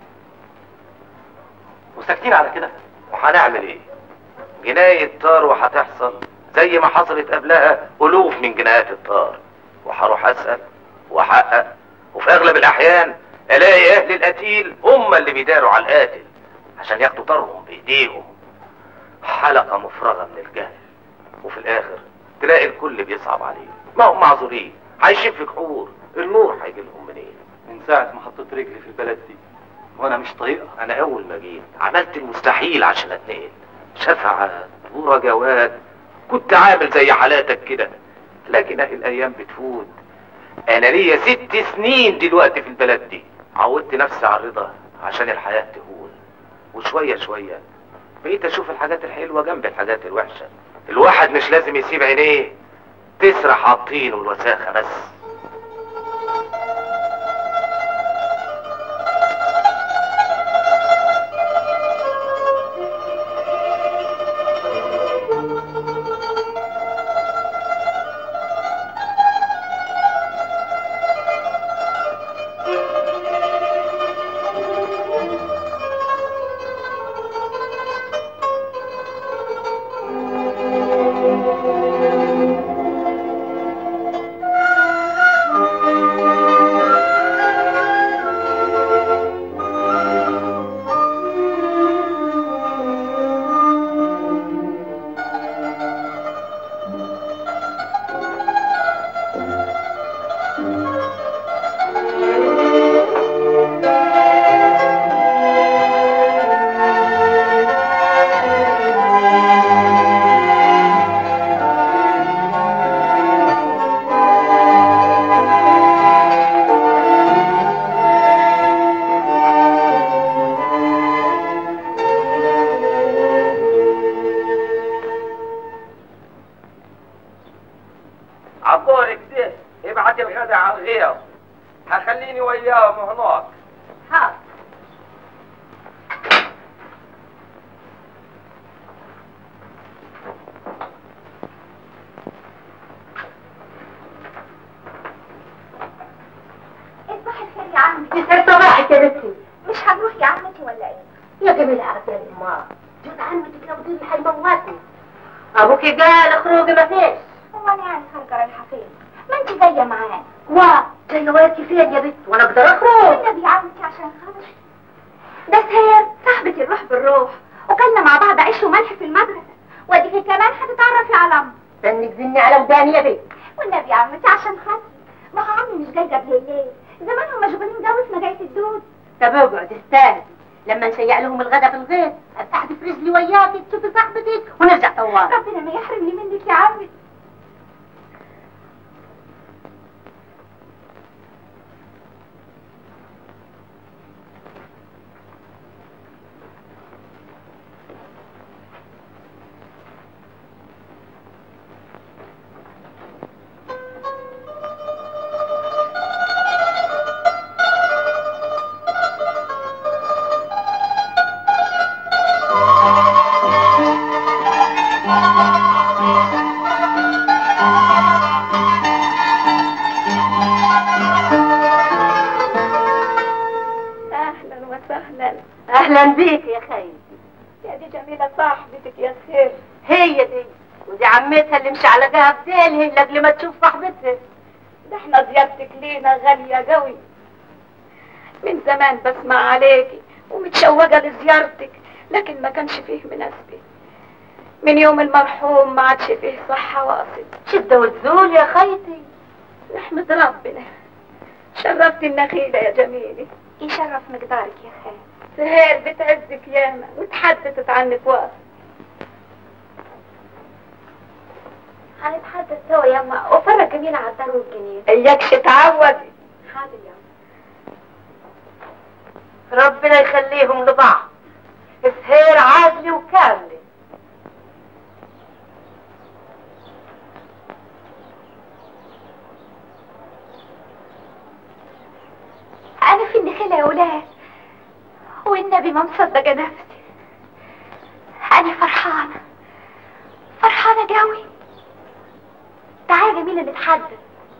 وساكتين على كده وهنعمل ايه جناية طار وهتحصل زي ما حصلت قبلها ألوف من جنايات الطار وهروح أسأل وأحقق وفي أغلب الأحيان ألاقي أهل القتيل هم اللي بيداروا على القاتل عشان ياخدوا طارهم بإيديهم حلقة مفرغة من الجهل وفي الآخر تلاقي الكل بيصعب عليه ما هم معذورين عايشين في كحور النور هيجي لهم منين من ساعة ما حطيت رجلي في البلد دي وأنا مش طايقها انا اول ما جيت عملت المستحيل عشان اتنقل شفعات ورجوات كنت عامل زي حالاتك كده لكن اهي الايام بتفوت انا ليا ست سنين دلوقتي في البلد دي عودت نفسي على الرضا عشان الحياة تهون وشوية شوية بقيت اشوف الحاجات الحلوة جنب الحاجات الوحشة الواحد مش لازم يسيب عينيه تسرح على الطين والوساخة بس عبورك ده ابعت الغدا على الغير هخليني وياهم هناك حاضر اصبح الخير يا عمي يسعد صباحك يا بنتي مش هنروح يا عمتي ولا ايه يا جميلة عبد الإمام جوز عمتك لو دي حيموتني أبوك قال اخرجي ما فيش هو انا يعني خارجه الحفيظ ما انت جايه معاه وا جاية وياكي فين يا بنت وأنا أقدر أخرج والنبي يا عمتي عشان خاطر ده سهير صاحبة الروح بالروح وكلنا مع بعض عيش وملح في المدرسة وديكي كمان هتتعرفي على عمي استنك زني على وداني يا بنت والنبي يا عمتي عشان خاطري ما هو عمي مش جاي قبل الليل زمانهم مشغولين جو في مجاية الدود طب اقعد استاهل لما نشيع لهم الغدا في الغيط افتح في رجلي وياكي تشوفي صاحبتك ونرجع طوال ربنا ما يحرمني منك يا عمي اهلا بيك يا خير يا دي جميلة صاحبتك يا خير هي دي ودي عمتها اللي مشعلقاها بديلها لاجل ما تشوف صاحبتها ده احنا زيارتك لينا غالية قوي من زمان بسمع عليكي ومتشوقة لزيارتك لكن ما كانش فيه مناسبة من يوم المرحوم ما عادش فيه صحة واصل شدة وتزول يا خيتي نحمد ربنا شرفت النخيلة يا جميلة يشرف مقدارك يا خير سهير بتعزك ياما وتحدثت عنك واصل هنتحدث سوا يما وفرق جميلة على الدار والجنين اياكش تعودي حاضر يما ربنا يخليهم لبعض سهير عادلة وكاملة انا في النخيلة يا ولاد والنبي ما مصدقة نفسي انا فرحانة فرحانة قوي تعالى جميلة نتحدث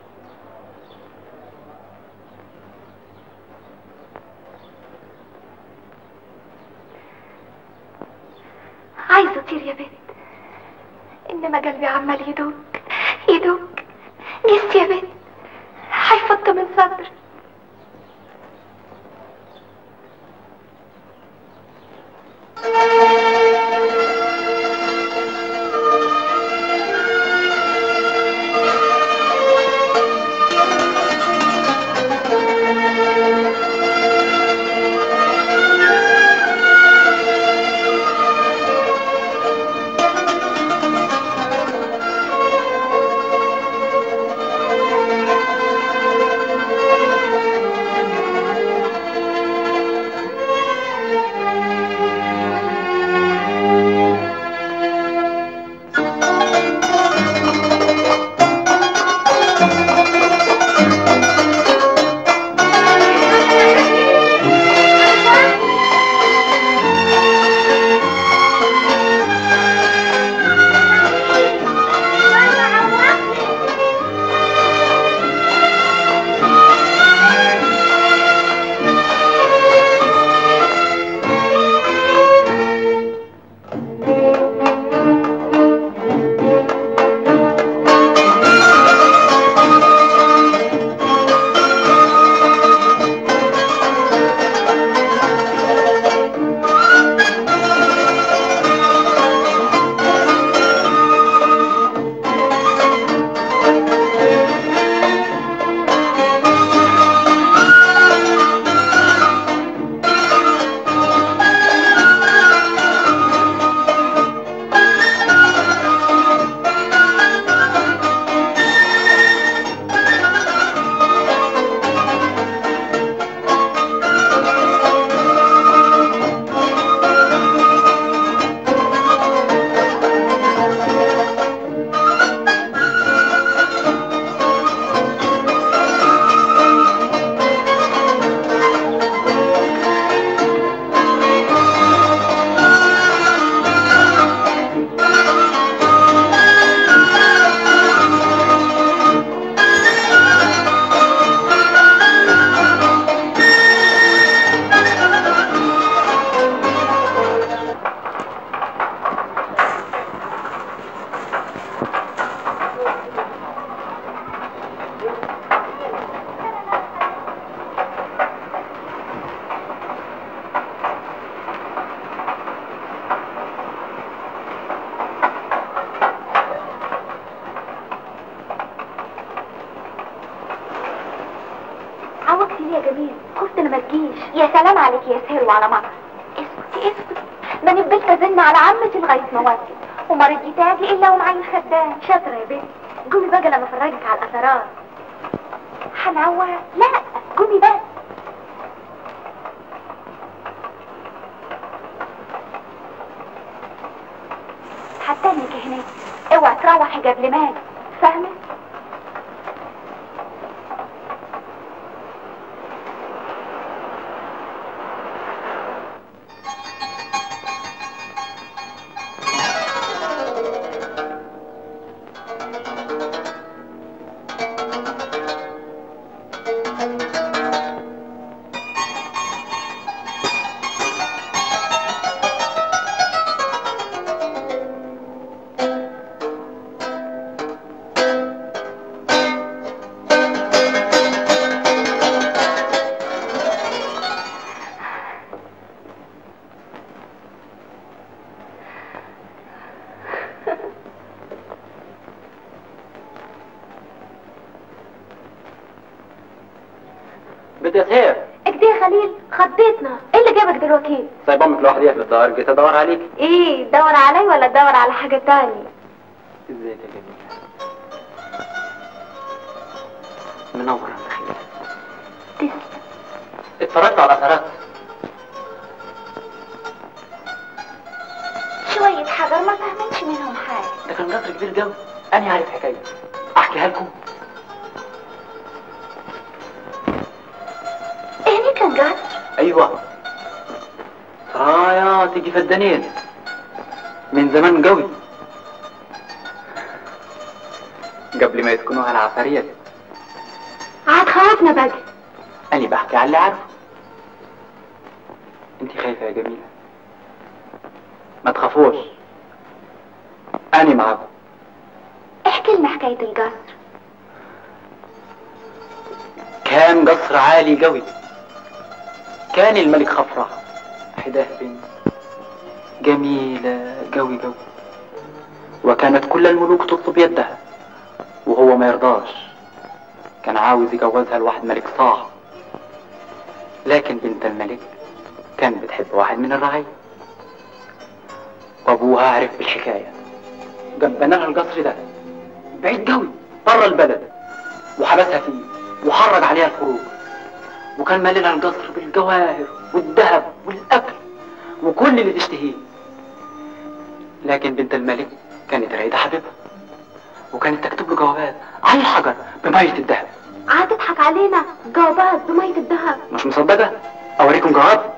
عايزة اطير يا بنت انما قلبي عمال يدق يدق جس يا بنت هيفط من صدري عوجتي ليه يا جميل خفت انا ما تجيش يا سلام عليك يا سهر وعلى مطر اسكتي اسكتي ده انا فضلت ازن على عمتي لغايه ما وصلت وما رضيت اجي الا ومعايا خدام شاطره يا بنت قومي بقى لما افرجك على الاثارات هنعور لا قومي بس هستنك هناك اوعي تروحي قبل ما اجي فاهمه بنت يا سهير اكده يا خليل خضيتنا ايه اللي جابك دلوقتي سايب امك لوحديها في الدار جيت ادور عليك ايه تدور علي ولا تدور على حاجة تانية ازيك يا جميل منور يا خير تسلم اتفرجت على اثرات شوية حجر ما فهمتش منهم حاجة ده كان قصر كبير قوي انا عارف حكايه احكيها لكم ايه كان قصر ايوه سرايا تيجي فدانين من زمان قوي قبل ما يسكنوها العفاريت عاد خوفنا بقى انا بحكي على اللي عارفه انت خايفه يا جميله ما تخافوش انا معاكم احكي لنا حكاية القصر كان قصر عالي قوي كان الملك خفرع حداه بنت جميلة قوي قوي وكانت كل الملوك تطلب يدها وهو ما يرضاش كان عاوز يجوزها لواحد ملك صاح لكن بنت الملك كانت بتحب واحد من الرعية وابوها عرف بالحكاية قام بنى لها القصر ده بعيد قوي بره البلد وحبسها فيه وحرج عليها الخروج وكان مالي لها القصر بالجواهر والذهب والاكل وكل اللي تشتهيه لكن بنت الملك كانت رايدة حبيبها وكانت تكتب له جوابات على الحجر بمية الذهب عاد تضحك علينا جوابات بمية الذهب مش مصدقة اوريكم جواب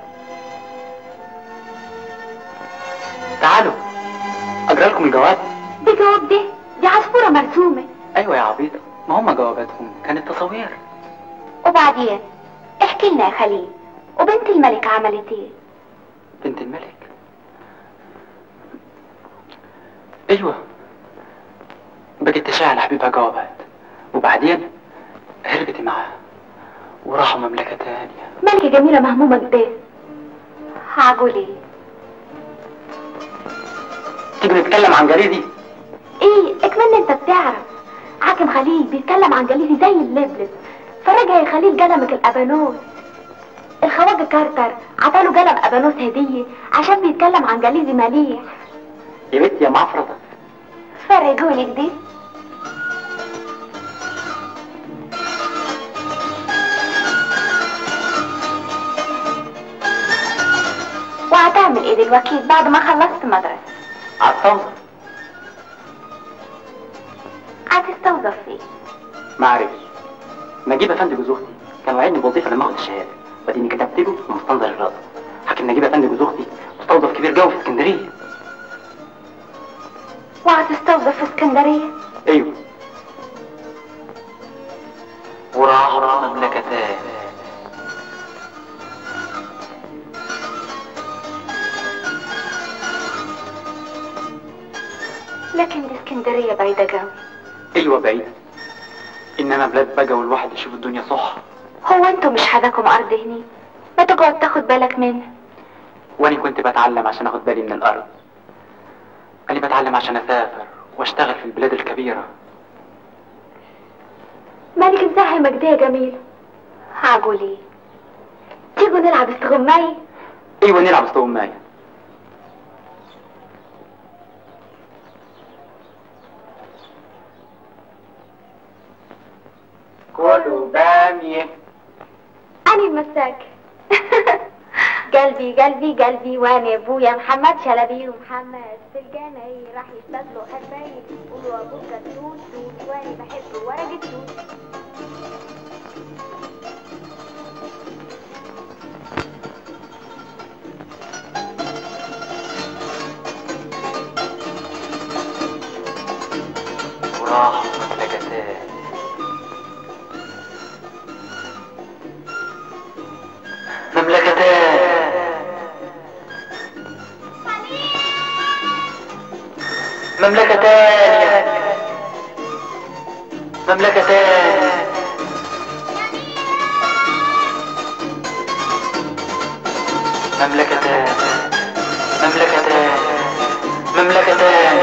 تعالوا اقرا لكم الجواب دي جواب دي دي عصفورة مرسومة ايوه يا عبيطة ما هم جواباتهم كانت تصوير وبعدين احكي لنا يا خليل وبنت الملك عملت ايه بنت الملك ايوه بقت تشاعل حبيبها جوابات وبعدين هربت معاه وراحوا مملكة تانية ملكة جميلة مهمومة كده هعقول ايه تيجي نتكلم عن جريدي ايه اكمن انت بتعرف حاكم خليل بيتكلم عن جليدي زي اللبلب فرجع يا خليل قلمك الابانوس الخواجة كارتر عطاله قلم ابانوس هدية عشان بيتكلم عن جليدي مليح يا بنتي يا معفرطة فرجولك دي وهتعمل ايه دلوقتي بعد ما خلصت مدرسة عالتوظف هتستوظف ايه ما عرفش نجيب افندي جوز اختي كان وعدني بوظيفه لما اخد الشهاده وديني كتبت له مستنظر الرصد حكم نجيب افندي جوز اختي مستوظف كبير قوي في اسكندريه وهتستوظف في اسكندرية ايوه وراح مملكتان لكن دي اسكندرية بعيدة قوي ايوه بعيد انما بلاد بقى والواحد يشوف الدنيا صح هو انتوا مش حداكم ارض هني ما تقعد تاخد بالك منها وانا كنت بتعلم عشان اخد بالي من الارض انا بتعلم عشان اسافر واشتغل في البلاد الكبيره مالك مزهمك دي يا جميل هعقول ايه تيجوا نلعب استغماية ايوه نلعب استغماية كلوا بامية أنا المساك قلبي قلبي قلبي وانا ابويا محمد شلبي ومحمد في الجناي راح يستدلوا حبايب قولوا ابوك توت توت وانا بحب ورق التوت وراح مملكتان مملكتان مملكتان مملكتان مملكتان مملكتان مملكتان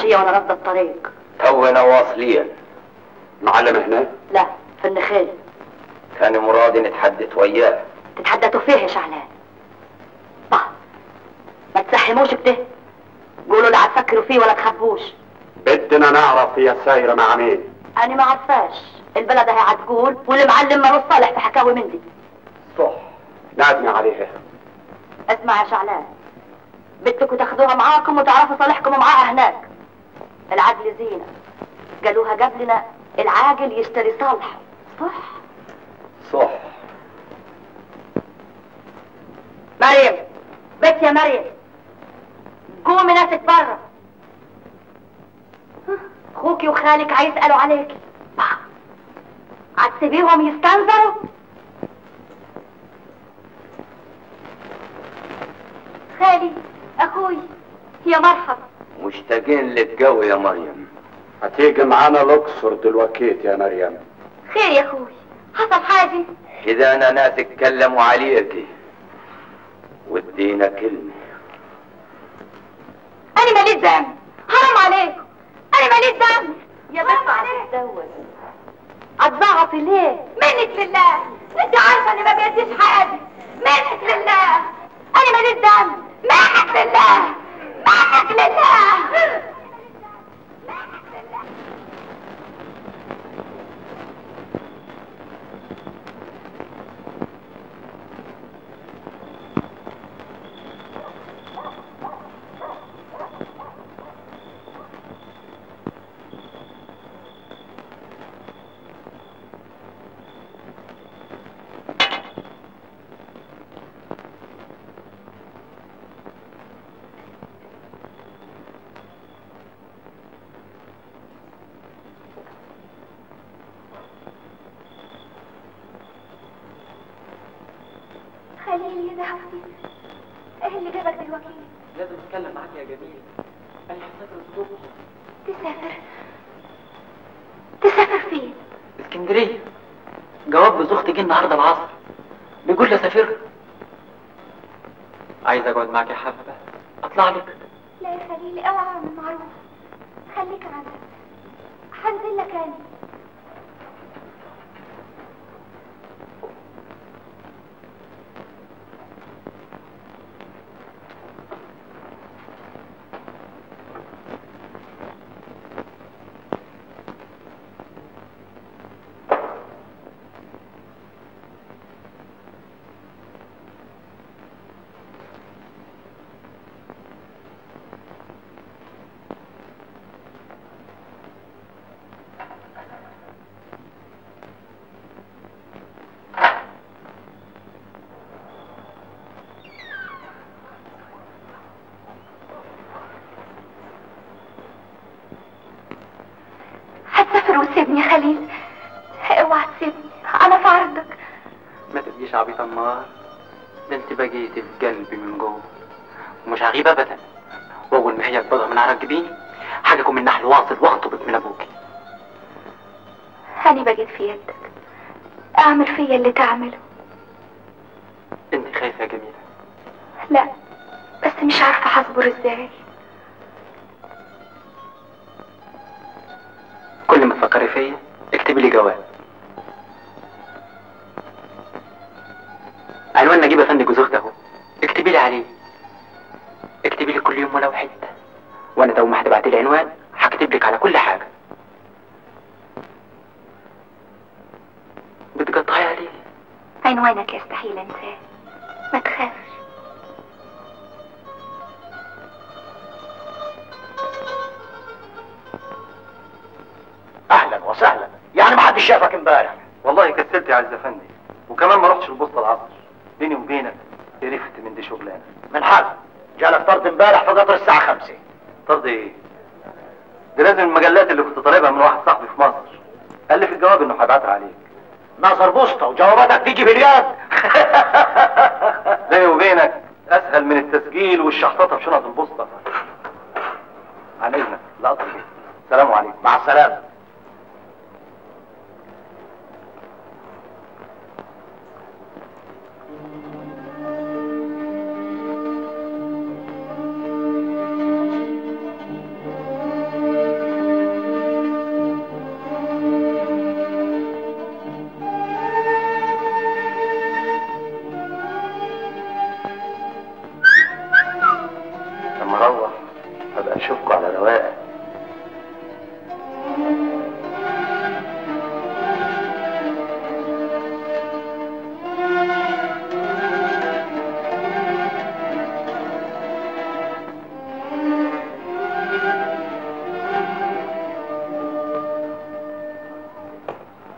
ماشيه وانا رافضه الطريق تونا واصلين معلم هنا لا في النخيل كان مرادي نتحدث وياه تتحدثوا فيه يا شعلان طه ما تسحموش كده قولوا لا هتفكروا فيه ولا تخبوش بدنا نعرف هي سايرة مع مين انا ما عرفاش البلد اهي هتقول واللي معلم مالوش صالح في حكاوي من دي صح نادمي عليها اسمع يا شعلان بدكم تاخدوها معاكم وتعرفوا صالحكم معاها هناك العدل زينة قالوها قبلنا العاقل يشتري صالحه صح صح مريم بيت يا مريم قومي ناسك برا اخوكي وخالك هيسألوا عليكي هتسيبيهم يستنزروا خالي اخوي يا مرحبا مشتاقين لك قوي يا مريم هتيجي معانا الاقصر دلوقتي يا مريم خير يا اخوي حصل حاجه إذا أنا ناس اتكلموا عليك ودينا كلمة انا ماليش ذنب حرام عليكم انا ماليش ذنب يا بس هتتزوج هتزعطي ليه منك لله انت عارفه اني ما بيديش حاجه منك لله انا ماليش ذنب منك لله منك لله خليل يا ذهبي ايه اللي جابك دلوقتي لازم اتكلم معاك يا جميل انا هسافر الصبح تسافر تسافر فين اسكندريه جواب جوز اختي جه النهارده العصر بيقول لي اسافر عايز اقعد معاك يا حبه اطلع لك لا يا خليل اوعى اعمل معروف خليك عندك هنزل لك انا هتسافر وتسيبني يا خليل اوعى تسيبني انا في عرضك ما تبقيش عبيط النار ده انت بقيتي في قلبي من جوه ومش هغيب ابدا واول ما هي تبقى من عرق جبيني حاجكم من نحل واصل واخطبك من ابوكي انا بقيت في يدك اعمل فيا اللي تعمله انت خايفه يا جميله لا بس مش عارفه هصبر ازاي كل ما تفكري فيا اكتبي لي جواب عنوان نجيب افندي جوز اختي اهو اكتبي لي عليه اكتبي لي كل يوم ولو حته وانا لو ما هتبعتي لي عنوان هكتب لك على كل حاجه بتقطعي عليه عنوانك يستحيل انساه ما تخافش اهلا وسهلا يعني ما حدش شافك امبارح والله كسلت يا عز افندي وكمان ما رحتش البوسطه العصر بيني وبينك قرفت من دي شغلانه من حق جالك طرد امبارح في قطر الساعه خمسة طرد ايه دي لازم المجلات اللي كنت طالبها من واحد صاحبي في مصر قال لي في الجواب انه هيبعتها عليك ناصر بوسطة وجواباتك تيجي باليد بيني وبينك اسهل من التسجيل والشحططه في شنط البوسطه عن اذنك لا اطلب السلام عليكم مع السلامه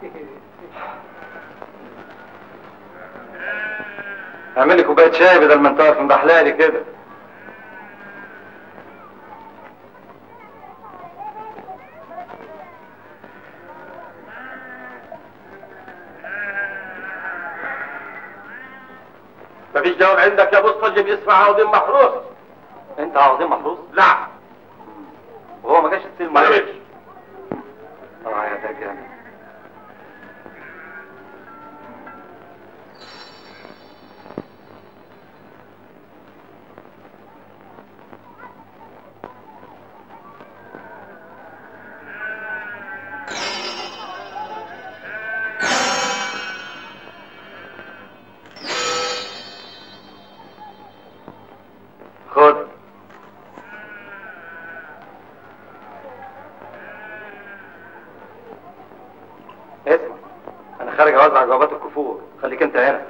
اعمل لي كوبايه شاي بدل ما انت واقف مبحلالي كده مفيش جواب عندك يا بص اللي بيسمع عوضين محروس انت عوضين محروس لا وهو ما جاش يستلم ما معاك. جاش. اه يا دجال خد اسمع انا خارج اوزع جوابات الكفور خليك انت هنا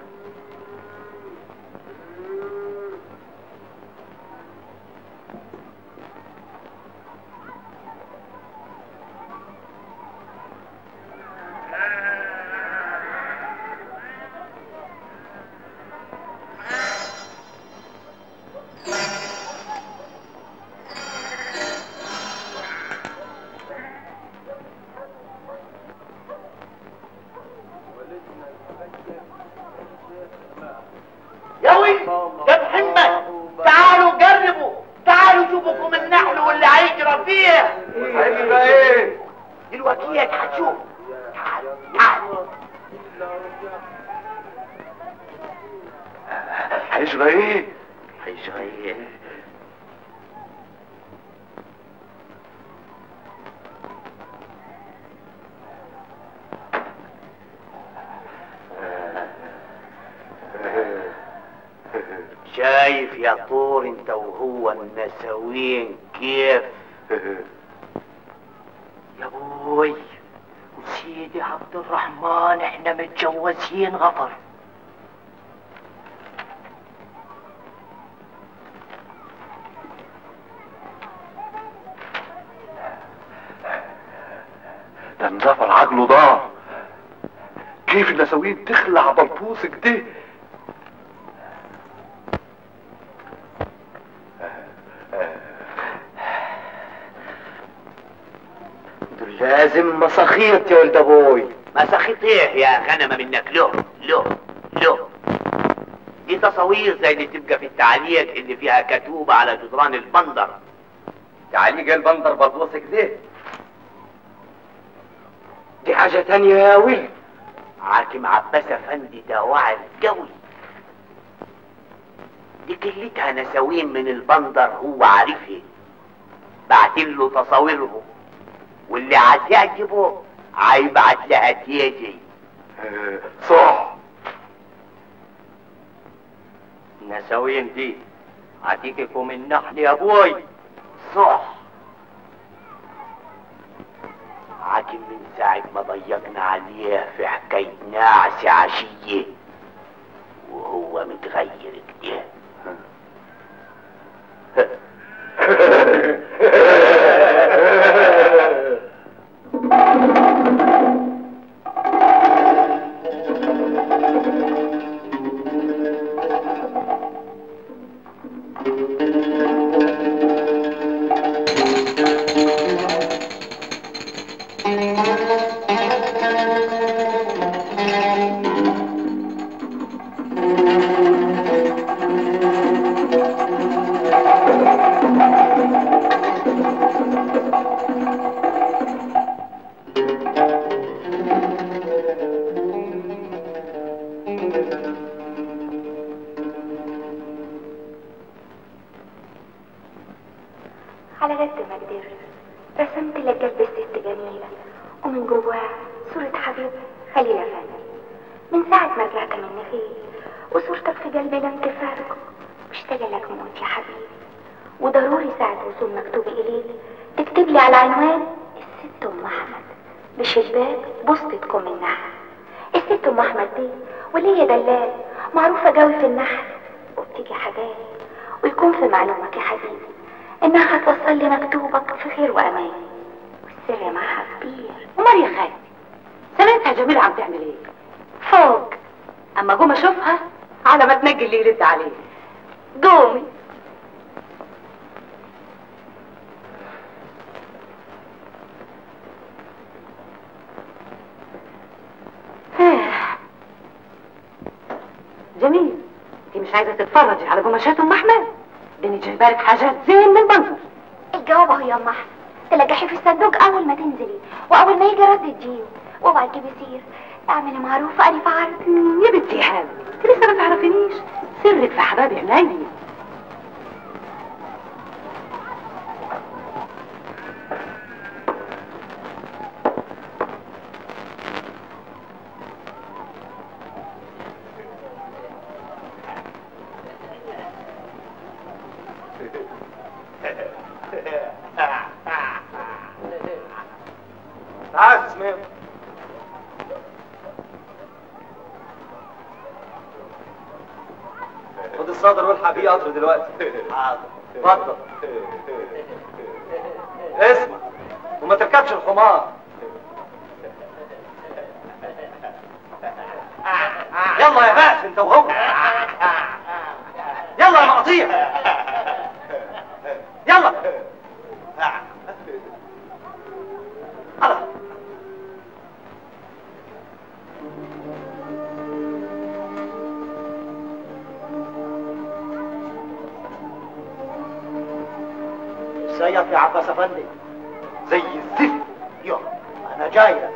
يوي يا محمد تعالوا جربوا تعالوا شوفوا النحل واللي هيجرى فيه هيبقى ايه دلوقتي هتشوف تعال تعال هيجرى ايه هيجرى ايه شايف يا طور انت وهو النسوين كيف يا ابوي وسيدي عبد الرحمن احنا متجوزين غفر ده مزفر عقله ضاع كيف النسوين تخلع بلبوس كده دول لازم مساخيط يا ولد ابوي مساخيط ايه يا غنمه منك له له له دي تصاوير زي اللي تبقى في التعليق اللي فيها كتوبة على جدران البندر تعليق البندر بلبوس كده دي حاجة تانية يا ولد حاكم عباس افندي ده واعي قوي دي كلتها نساوين من البندر هو عارفها بعتين له تصاويرهم واللي هتعجبه هيبعت لها تيجي صح النساوين دي هتيجيكم النحل يا ابوي صح حاكم من ساعة ما ضيقنا عليه في حكاية ناعس عشية وهو متغير كده على قد ما قدرت رسمت لك قلب الست جميلة ومن جواها صورة حبيب خليل أفندي من ساعة ما رجعت من نخيل وصورتك في قلبي لم تفارقه مشتاقة لك موت يا حبيبي وضروري ساعة وصول مكتوب إليك تكتب لي على عنوان الست أم أحمد بشباك بوسطة أم النحل الست أم أحمد دي ولية دلال معروفة قوي في النحل وبتيجي حاجات ويكون في معلومك يا حبيبي انها هتوصل لي مكتوبك في خير وامان والسر معها كبير عمر يا خالد سمعت جميلة عم تعمل ايه فوق اما قوم اشوفها على ما تنجي اللي يرد عليه قومي جميل انت مش عايزه تتفرجي على قماشات ام احمد ده انا جايبه لك حاجات زين من المنظر الجواب اهو يا ام احمد تلقحي في الصندوق اول ما تنزلي واول ما يجي رد تجيبه واوعي تجيبي سير اعملي معروف انا في عرض يا بنتي يا حامد انت لسه ما تعرفينيش سرك في حباب عيني تعال اسمع خد الصدر والحق بيه قطر دلوقتي حاضر اتفضل اسمع وما تركبش الحمار يلا يا باش انت وهو يلا يا مقاطيع يلا خلاص سيد يا عباس افندي زي الزفت يو انا جاي لك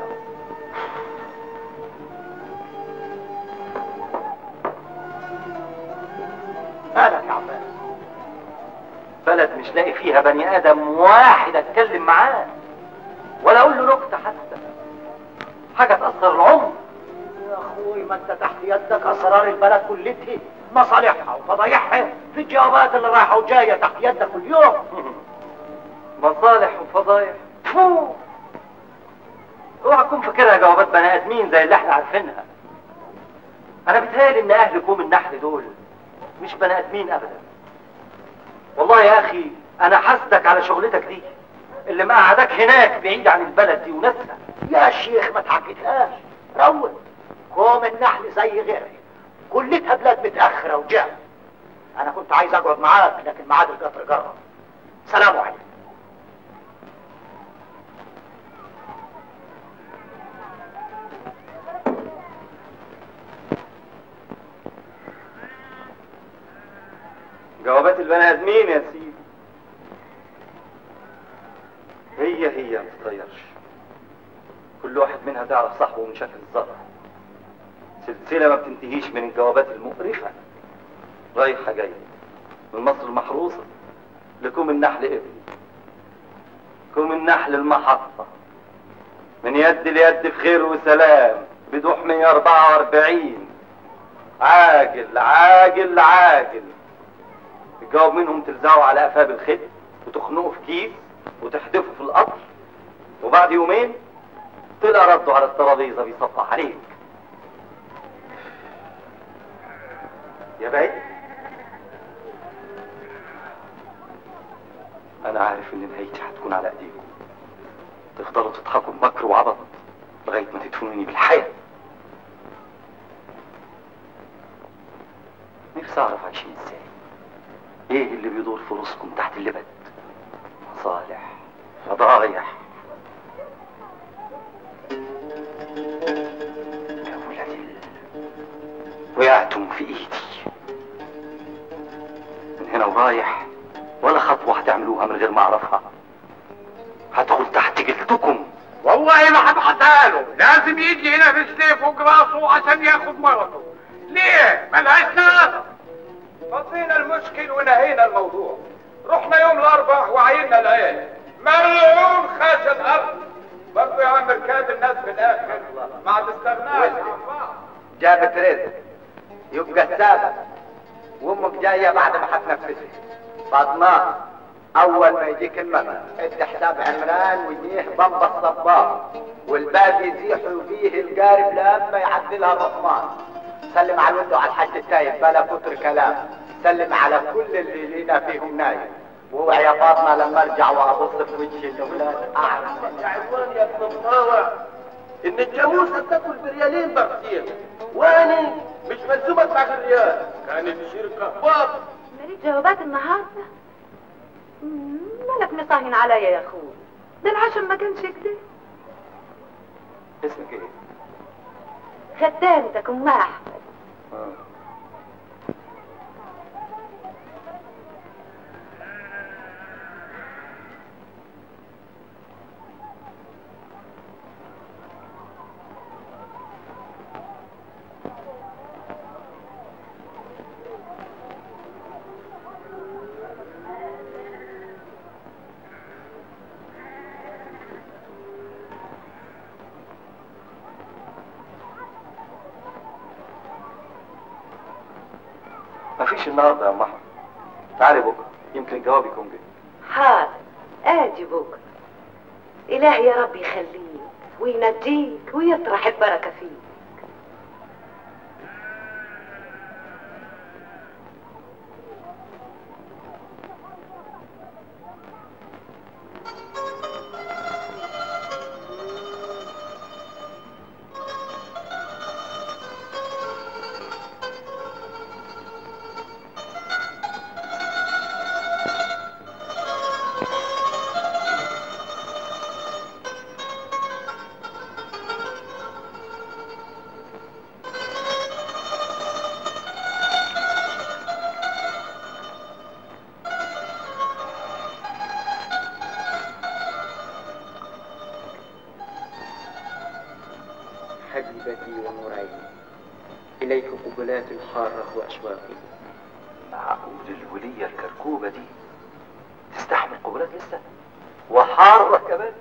مالك يا عباس بلد مش لاقي فيها بني ادم واحد اتكلم معاه ولا اقول له نكته حتى حاجه تاثر العمر يا اخوي ما انت تحت يدك اسرار البلد كلتها مصالحها وفضايحها في الجوابات اللي رايحه وجايه تحت يدك كل يوم مصالح وفضايح فو اوعى تكون فاكرها جوابات بني ادمين زي اللي احنا عارفينها انا بتهيألي ان اهل كوم النحل دول مش بني ادمين ابدا والله يا اخي انا حاسدك على شغلتك دي اللي مقعدك هناك بعيد عن البلد دي وناسها يا شيخ ما تحكيتهاش روق قوم النحل زي غيرها كلتها بلاد متاخره وجاء انا كنت عايز اقعد معاك لكن ميعاد القطر جرب سلام عليكم جوابات البني ادمين يا سيدي هي هي ما تتغيرش كل واحد منها تعرف صاحبه من شكل الزهر سلسله ما بتنتهيش من الجوابات المقرفه رايحه جايه من مصر المحروسه لكم النحل ابني كم النحل المحطه من يد ليد بخير وسلام بدوح 144 عاجل عاجل عاجل تجاوب منهم تلزقوا على قفاه بالخد وتخنقوا في كيس وتحدفوا في القطر وبعد يومين طلع رده على الترابيزه بيصفح عليك يا بعيد انا عارف ان نهايتي هتكون على ايديكم تفضلوا تضحكوا بمكر وعبط لغايه ما تدفنوني بالحياه نفسي اعرف عايشين ازاي ايه اللي بيدور في راسكم تحت اللبد مصالح فضايح يا ولاد ال- وقعتم في ايدي من هنا ورايح ولا خطوة هتعملوها من غير ما اعرفها هدخل تحت جلدكم والله ما هبعتها له لازم يجي هنا بسيف فوق راسه عشان ياخد مرته ليه ملهاش ناس فضينا المشكل ونهينا الموضوع رحنا يوم الاربع وعينا العيل ملعون خاش الارض برضه يا عم ركاد الناس في الاخر ما عاد استغناش عن بعض جابت رزق يبقى السابع وامك جايه بعد ما هتنفذها فاطمه اول ما يجيك المبلغ ادي حساب عمران ويديه بمبة الصباح والباقي يزيحوا فيه القارب لما يعدلها بطمان سلم على الولد وعلى الحاج التايب بلا كتر كلام سلم على كل اللي لينا فيهم نايم واوعي يا فاطمه لما ارجع وابص في وجه الاولاد اعرف يا عوان يا ابن الطاوع ان الجاموسه بتاكل بريالين برسيم وانا مش ملزوم ادفع غير ريال كانت شركه باب مريت جوابات النهارده مم، مالك مصاهن عليا يا اخوي ده العشم ما كانش كده اسمك ايه؟ خدامتك ام احمد آه. مفيش النهارده يا ام احمد تعالي بكره يمكن الجواب يكون جه حاضر ادي بكره الهي يا رب يخليك وينجيك ويطرح البركه فيك حبيبتي ونور عيني إليك قبلات حارة وأشواقي معقول الولية الكركوبة دي تستحمل قبلات لسه وحارة كمان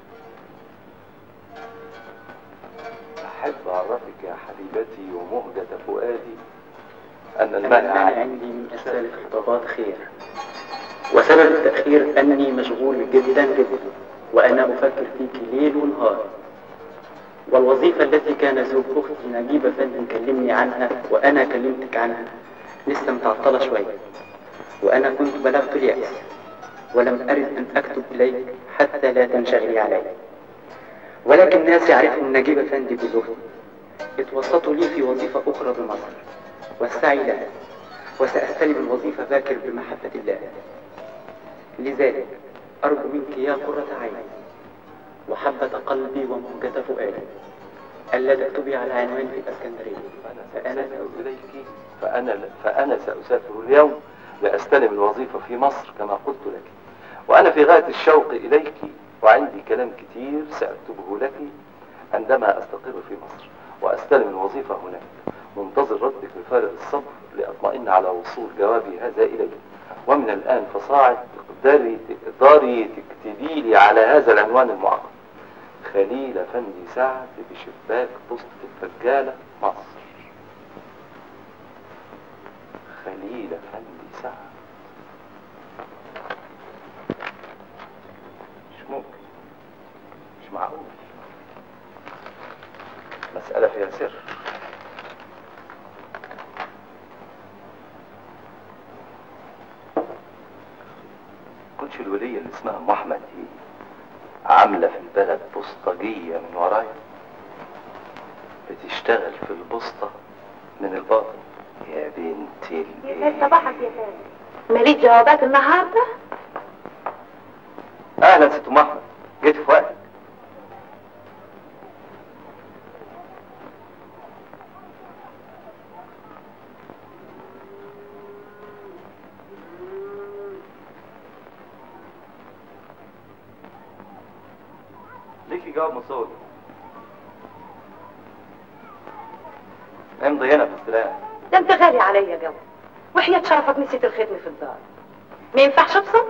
أحب أعرفك يا حبيبتي ومهجة فؤادي أن المنع المنع عندي من إرسال خطابات خير وسبب التأخير أني مشغول جدا جدا وأنا أفكر فيك ليل ونهار والوظيفة التي كان زوج أختي نجيب فندم كلمني عنها وأنا كلمتك عنها لسه متعطلة شوية وأنا كنت بلغت اليأس ولم أرد أن أكتب إليك حتى لا تنشغلي علي ولكن الناس يعرفون نجيب فندي بزهد اتوسطوا لي في وظيفة أخرى بمصر والسعي لها وسأستلم الوظيفة باكر بمحبة الله لذلك أرجو منك يا قرة عيني وحبة قلبي وموجة فؤادي ألا تكتبي على عنوان في الإسكندرية فأنا سأسافر إليك فأنا فأنا سأسافر اليوم لأستلم الوظيفة في مصر كما قلت لك وأنا في غاية الشوق إليك وعندي كلام كتير سأكتبه لك عندما أستقر في مصر وأستلم الوظيفة هناك منتظر ردك بفارغ الصبر لأطمئن على وصول جوابي هذا إلي ومن الآن فصاعد تقدري تقدري تكتبي لي على هذا العنوان المعقد خليل أفندي سعد بشباك بسطة الفجالة مصر خليل أفندي سعد مش ممكن مش معقول مسألة فيها سر كنتش الولية اللي اسمها ام احمد دي عاملة في البلد بوسطجية من ورايا بتشتغل في البوسطة من الباطن يا بنت يا الايه صباحك يا فندم ماليش جوابات النهارده اهلا ست ام احمد جيت في وقتك ليكي جواب مصور امضي هنا في السلاح ده انت غالي عليا جو وحياة شرفك نسيت الختم في الدار ما ينفعش ابصر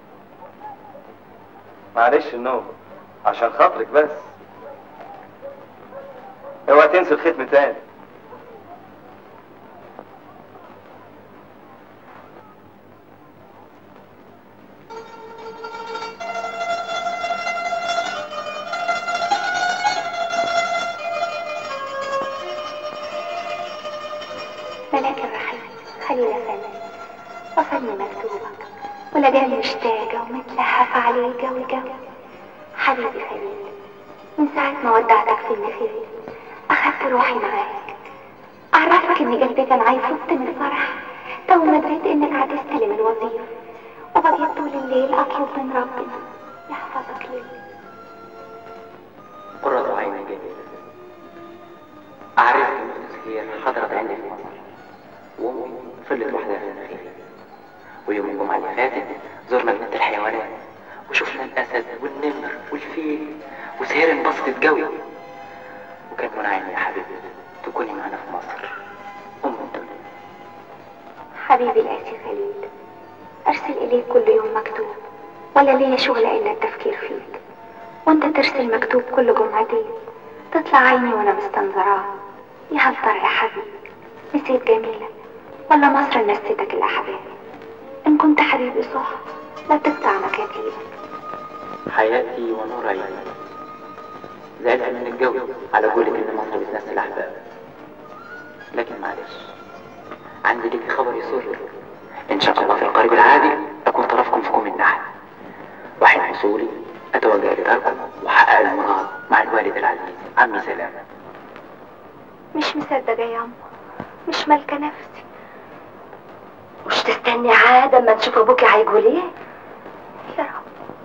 معلش النوبة عشان خاطرك بس اوعى تنسي الختم تاني ملاك الرحيم خليل فندم وصلني مكتوبك ولداني مشتاقة ومتلهفة عليه جو جو حبيبي خليل من ساعة ما ودعتك في النخيل أخدت روحي معاك أعرفك إن قلبي كان عيفط من الفرح تو ما دريت إنك هتستلم الوظيفة وبقيت طول الليل أطلب من ربنا يحفظك لي قرة عيني جميلة أعرفك إن تسكير حضرت عندي في مصر وأمي فضلت وحدها في النخيل ويوم الجمعة اللي فاتت زرنا جنينة الحيوانات وشفنا الأسد والنمر والفيل وسهير انبسطت قوي وكان منعم يا حبيبي تكوني معنا في مصر أم الدنيا حبيبي القاسي خليل أرسل إليك كل يوم مكتوب ولا ليا شغل إلا التفكير فيك وأنت ترسل مكتوب كل جمعتين تطلع عيني وأنا مستنظراه يا هل ترى يا حبيبي نسيت جميلة ولا مصر نسيتك الأحباب إن كنت حبيبي صح لا تقطع مكاتيبك حياتي ونور عيني زعلت من الجو على قولة إن مصر بتنسي الأحباب لكن معلش عندي ليك خبر يسر إن شاء الله في القريب العاجل أكون طرفكم في كوم النحل وحين وصولي أتوجه لداركم وأحقق المراد مع الوالد العزيز عمي سلامة مش مصدقة يا أم مش مالكة نفسي مش تستني عاد اما نشوف ابوكي هيقول ايه يا رب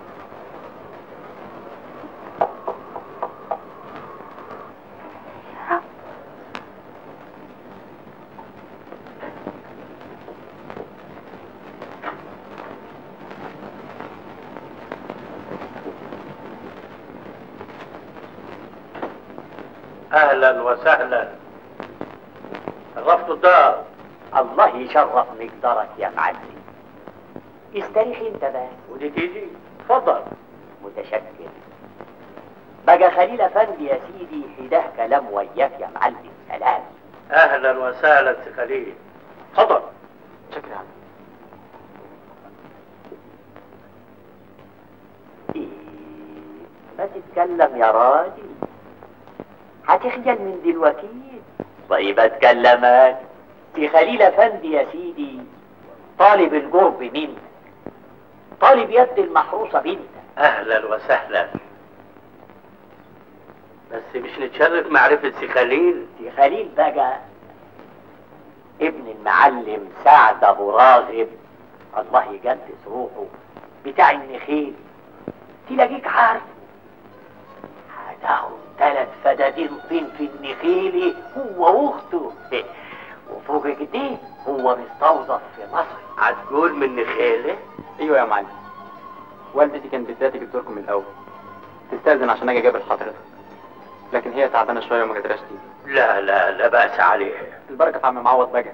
اهلا وسهلا شرفت الدار الله يشرف مقدرك يا معلم استريحي انت بس ودي تيجي اتفضل متشكر بقى خليل افندي يا سيدي حداه كلام وياك يا معلم سلام اهلا وسهلا سي خليل اتفضل شكرا إيه ما تتكلم يا راجل هتخجل من دلوقتي طيب اتكلم أنا. في خليل افندي يا سيدي طالب القرب منك طالب يد المحروسة بنتك اهلا وسهلا بس مش نتشرف معرفة سي خليل في خليل بقى ابن المعلم سعد ابو راغب الله يقدس روحه بتاع النخيل تلاقيك عارف هتاخد ثلاث فدادين طين في النخيل هو واخته وفوق كده هو مستوظف في مصر هتقول من نخيله ايوه يا معلم والدتي كانت بتاتي بتزوركم من الاول تستاذن عشان اجي اقابل حضرتك لكن هي تعبانه شويه وما قدرتش تيجي لا لا لا بأس عليه البركه في عم معوض بقى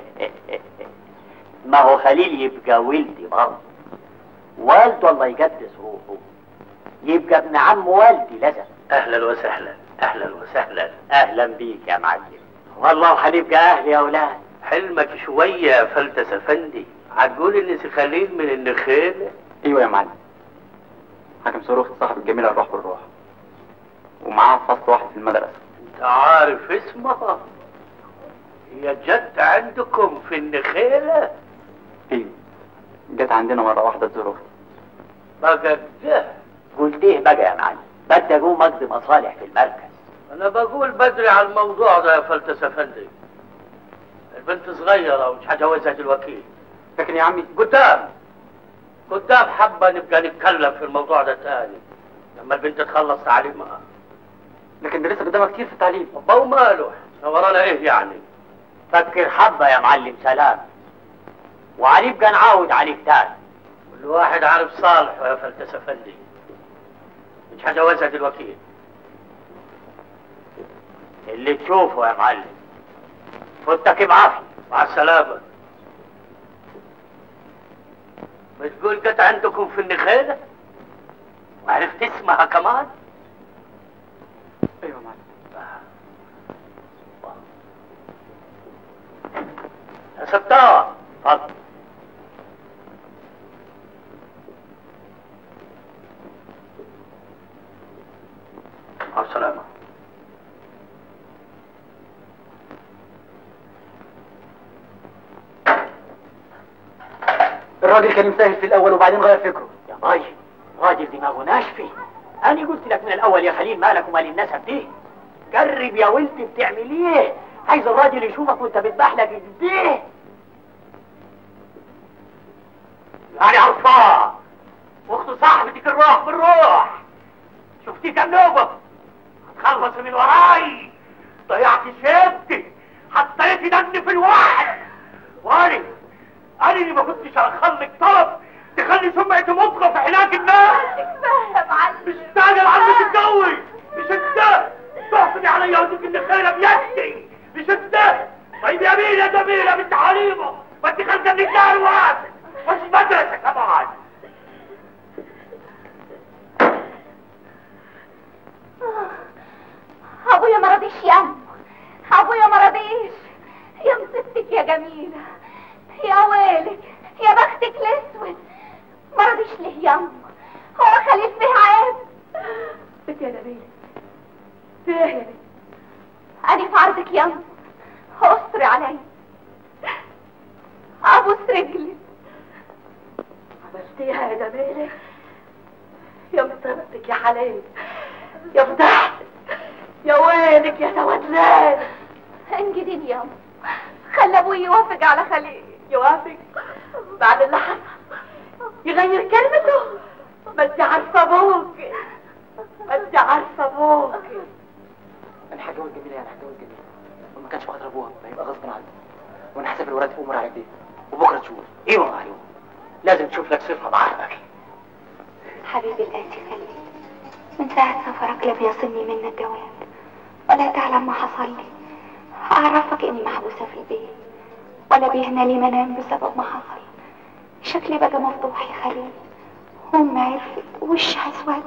ما هو خليل يبقى ولدي برضه والده الله يقدس روحه يبقى ابن عم والدي لازم اهلا وسهلا اهلا وسهلا اهلا بيك يا معلم والله هنبقى اهل يا اولاد حلمك شوية يا فلتس افندي هتقول ان سي خليل من النخيل ايوه يا معلم حاكم صاروخ صاحب الجميله الروح بالروح ومعاه فصل واحد في المدرسه انت عارف اسمها هي جت عندكم في النخيلة ايوه جت عندنا مره واحده تزور اختي بقى ده قلت ايه بقى يا معلم بدي اقوم اقضي مصالح في المركز انا بقول بدري على الموضوع ده يا فلتس افندي البنت صغيرة ومش هجوزها دلوقتي لكن يا عمي قدام قدام حبة نبقى نتكلم في الموضوع ده تاني لما البنت تخلص تعليمها لكن ده لسه قدامها كتير في التعليم طب وماله احنا ورانا ايه يعني فكر حبة يا معلم سلام وهنبقى نعاود عليك تاني كل واحد عارف صالحه يا فلتس افندي مش هجوزها دلوقتي اللي تشوفه يا معلم فوتك بعافية مع السلامة بتقول جت عندكم في النخيلة وعرفت اسمها كمان ايوه معلم يا ستار اتفضل مع السلامة الراجل كان مسهل في الاول وبعدين غير فكره يا باي راجل دماغه ناشفة انا قلت لك من الاول يا خليل مالك ومال النسب دي جرب يا ولدي بتعمل ايه عايز الراجل يشوفك وانت بتبحلق كده يعني عرفاه واخته صاحبتك الروح بالروح شفتي كم نوبه هتخلص من وراي ضيعت شيبتي حطيتي دمي في الواحد وانا انا اللي ما كنتش هخليك طلب تخلي سمعتي مطغى في علاج الناس مش تاجر عم تتجوز مش انت تحصلي عليا وتجيب لي خيره بيدي مش انت طيب يا مين يا جميله بنت حليمه ما انت خارجه من الدار واسع مش مدرسه كمان ابويا ما رضيش يم ابويا ما رضيش يا مصيبتك يا جميلة يا ويلك يا بختك الاسود ما رضيش ليه يم هو خليل فيه عيب بنت يا نبيلة فيه يا بنت انا في عرضك يم استري علي ابوس رجلي عملتيها يا جميلة يا مصيبتك يا حلال يا فضحتك يا ويلك يا سودلان انجدين يم خلى ابوي يوافق على خليل يوافق بعد اللي حصل يغير كلمته ما انت عارفه ابوك ما انت عارفه ابوك انا هتجوز جميله يعني هتجوز جميله وما كانش بخاطر ابوها هيبقى غصب عنه وانا هسافر وراتب امور على ايديه وبكره تشوف ايوه ايوه لازم تشوف لك صفه معاها حبيبي الآتي خليل من ساعة سفرك لم يصلني منك جواب ولا تعلم ما حصل لي أعرفك إني محبوسة في البيت ولا بيهنا لي منام بسبب ما حصل شكلي بقى مفضوح يا خليل أمي عرفت وشها اسود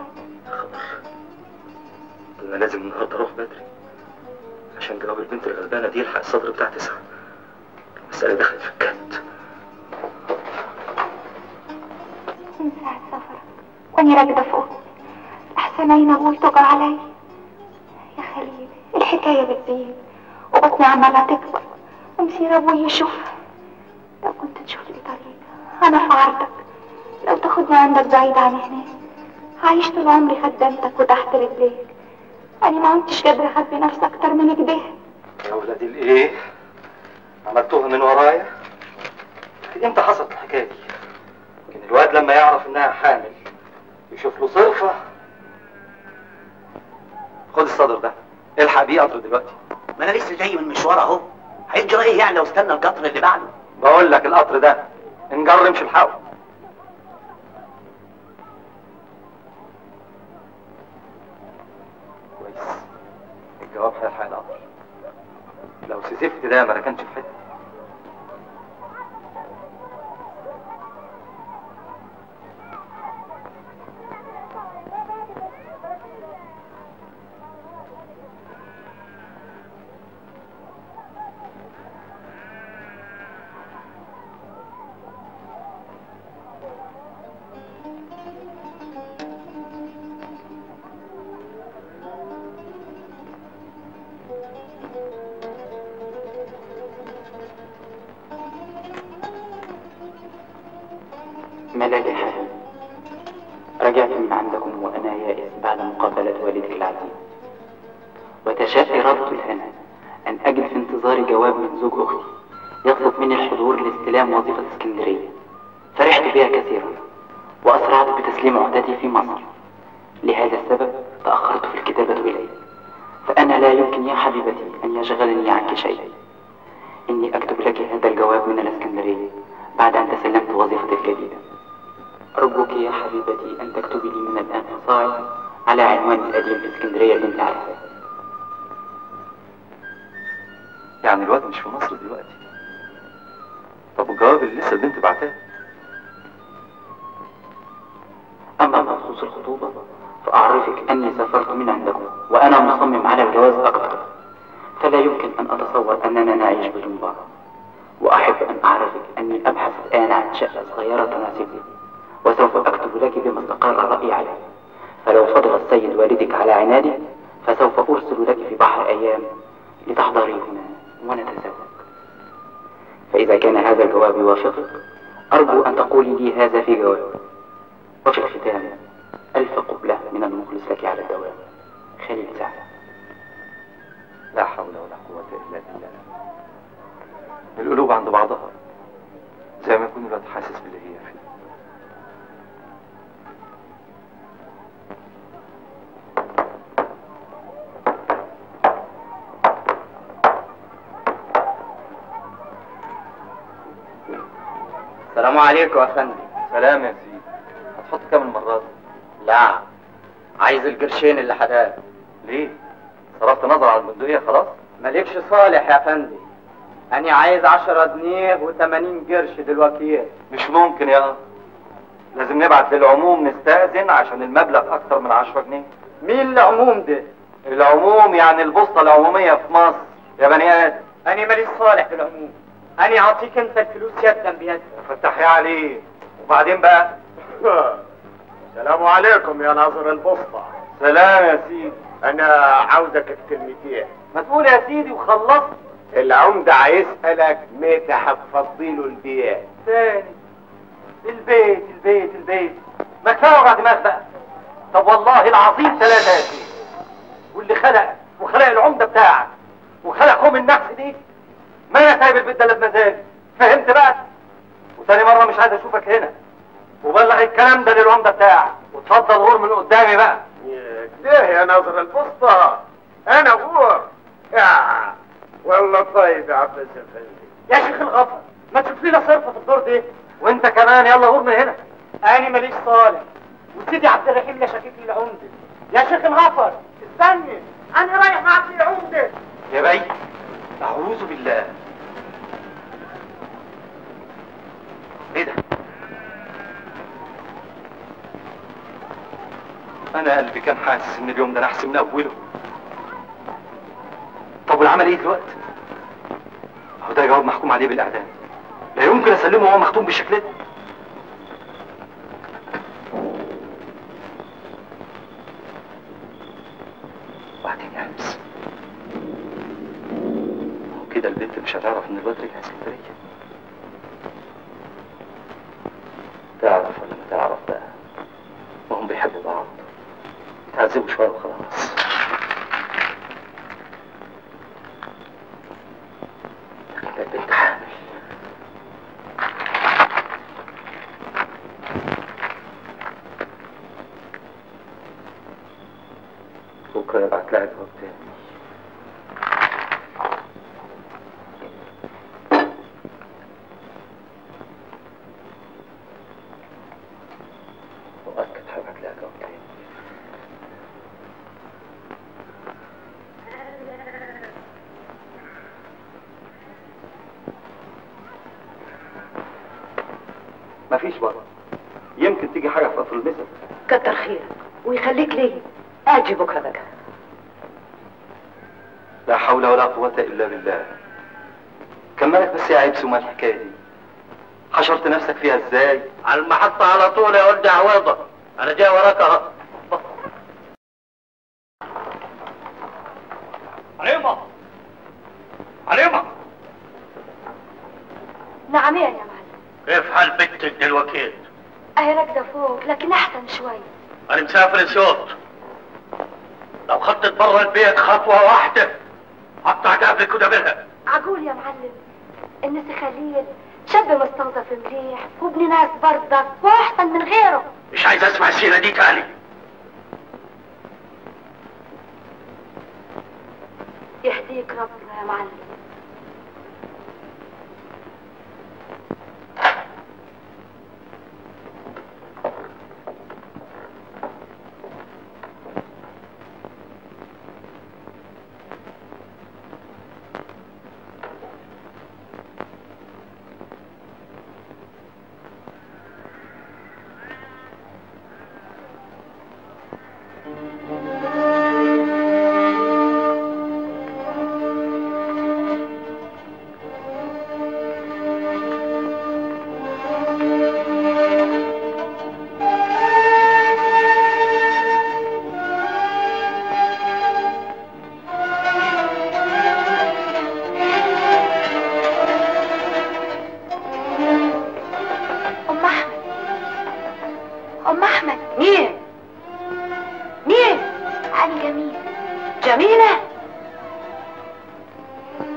انا لازم النهارده اروح بدري عشان جواب البنت الغلبانه دي يلحق الصدر بتاع تسعه المساله دخلت في الكات من ساعة سفرك وأني راكدة فوق أحسن عين أبوي توجع علي يا خليل الحكاية بتزيد وبطني عمالة تكبر ومصير أبوي يشوفها لو كنت تشوف لي طريقة أنا في عرضك لو تاخدني عندك بعيد عن هناك عايش طول عمري خدمتك وتحت رجليك أنا ما كنتش قادرة أخبي نفسي أكتر من كده يا ولادي الايه عملتوها من ورايا امتى حصلت الحكايه دي لكن الواد لما يعرف انها حامل يشوف له صرفه خد الصدر ده الحق بيه قطر دلوقتي ما انا لسه جاي من مشوار اهو هيجرى ايه يعني لو استنى القطر اللي بعده بقول لك القطر ده انجر امشي الحقه كويس الجواب هيلحق القطر لو سيسفت ده ما ركنش في حته ملالحة رجعت من عندكم وأنا يائس بعد مقابلة والدك العزيز وتشاء إرادة الهنا أن أجد في انتظار جواب من زوج أختي يطلب مني الحضور لاستلام وظيفة اسكندرية فرحت بها كثيرا وأسرعت بتسليم عهدتي في مصر لهذا السبب تأخرت في الكتابة إليك فأنا لا يمكن يا حبيبتي أن يشغلني عنك شيء إني أكتب لك هذا الجواب من الإسكندرية بعد أن تسلمت وظيفتي الجديدة أرجوك يا حبيبتي أن تكتبي لي من الآن فصاعدا على عنوان القديم في اسكندرية بنت عفان يعني الواد مش في مصر دلوقتي طب والجواب اللي لسه البنت بعتاه أما بخصوص الخطوبة فأعرفك أني سافرت من عندكم وأنا مصمم على الجواز أكثر فلا يمكن أن أتصور أننا نعيش بدون بعض وأحب أن أعرفك أني أبحث الآن عن شقة صغيرة تناسبني وسوف أكتب لك بما استقر رأيي عليه فلو فضل السيد والدك على عنادي فسوف أرسل لك في بحر أيام لتحضري هنا ونتزوج فإذا كان هذا الجواب يوافقك أرجو أن تقولي لي هذا في جواب وفي الختام ألف قبلة من المخلص لك على الدوام خليل سعد لا حول ولا قوة إلا بالله القلوب عند بعضها زي ما يكون الواحد حاسس باللي هي فيه السلام عليكم يا فندم سلام يا سيدي هتحط كام المرة دي؟ لا عايز القرشين اللي حداك ليه؟ صرفت نظر على البندقية خلاص؟ مالكش صالح يا فندم أنا عايز عشرة جنيه وثمانين قرش دلوقتي مش ممكن يا أخ. لازم نبعت للعموم نستأذن عشان المبلغ أكتر من 10 جنيه مين العموم ده؟ العموم يعني البوسطة العمومية في مصر يا بني آدم أنا ماليش صالح في العموم أنا أعطيك أنت الفلوس يدا بيد فتحي عليه وبعدين بقى السلام عليكم يا ناظر البسطة سلام يا سيدي انا عاوزك في كلمتين ما تقول يا سيدي وخلصت العمدة هيسألك متى هتفضي له البيت تاني البيت البيت البيت ما كفايه وجع دماغ بقى طب والله العظيم ثلاثة يا سيدي واللي خلق وخلق العمدة بتاعك وخلق ام النحس دي ما انا سايب البيت ده الا بمزاجي فهمت بقى وتاني مرة مش عايز اشوفك هنا وبلغ الكلام ده للعمدة بتاعك وتفضل غور من قدامي بقى ليه يا ناظر البسطة انا غور يا والله طيب يا عباس افندي يا شيخ الغفر ما تشوف لنا صرفة في الدور دي وانت كمان يلا غور من هنا أنا ماليش صالح وسيدي عبد الرحيم لا شكيك لي العمدة يا شيخ الغفر استني أنا رايح مع عبد العمدة يا بي اعوذ بالله ايه ده انا قلبي كان حاسس ان اليوم ده نحس من اوله طب والعمل ايه دلوقتي هو ده جواب محكوم عليه بالاعدام لا يمكن اسلمه وهو مختوم بالشكل ده وبعدين يا همس هو كده البنت مش هتعرف ان الواد رجع اسكندريه تعرف ولا ما تعرف بقى وهم بيحبوا بعض يتعذبوا شويه وخلاص لكن ده البنت حامل بكره يبعت لها جواب تاني مؤكد هبعت لها جواب تاني مفيش بره يمكن تيجي حاجه في قطر المثل كتر خيرك ويخليك ليه اجي بكره بقى لا حول ولا قوة إلا بالله كان مالك بس يا عيب سوما الحكاية دي حشرت نفسك فيها ازاي على المحطة على طول يا ولد عويضة أنا جاي وراك أهو عليمة عليمة نعم يا معلم كيف حال بنتك دلوقتي؟ اهي راكده فوق لكن احسن شوي أنا مسافر صوت لو خطت برا البيت خطوة واحدة هقطع قبلك ودبرها عقول يا معلم النسي خليل شاب مستوظف مليح وابن ناس برضك واحسن من غيره مش عايز أسمع السيرة دي تاني يهديك ربنا يا معلم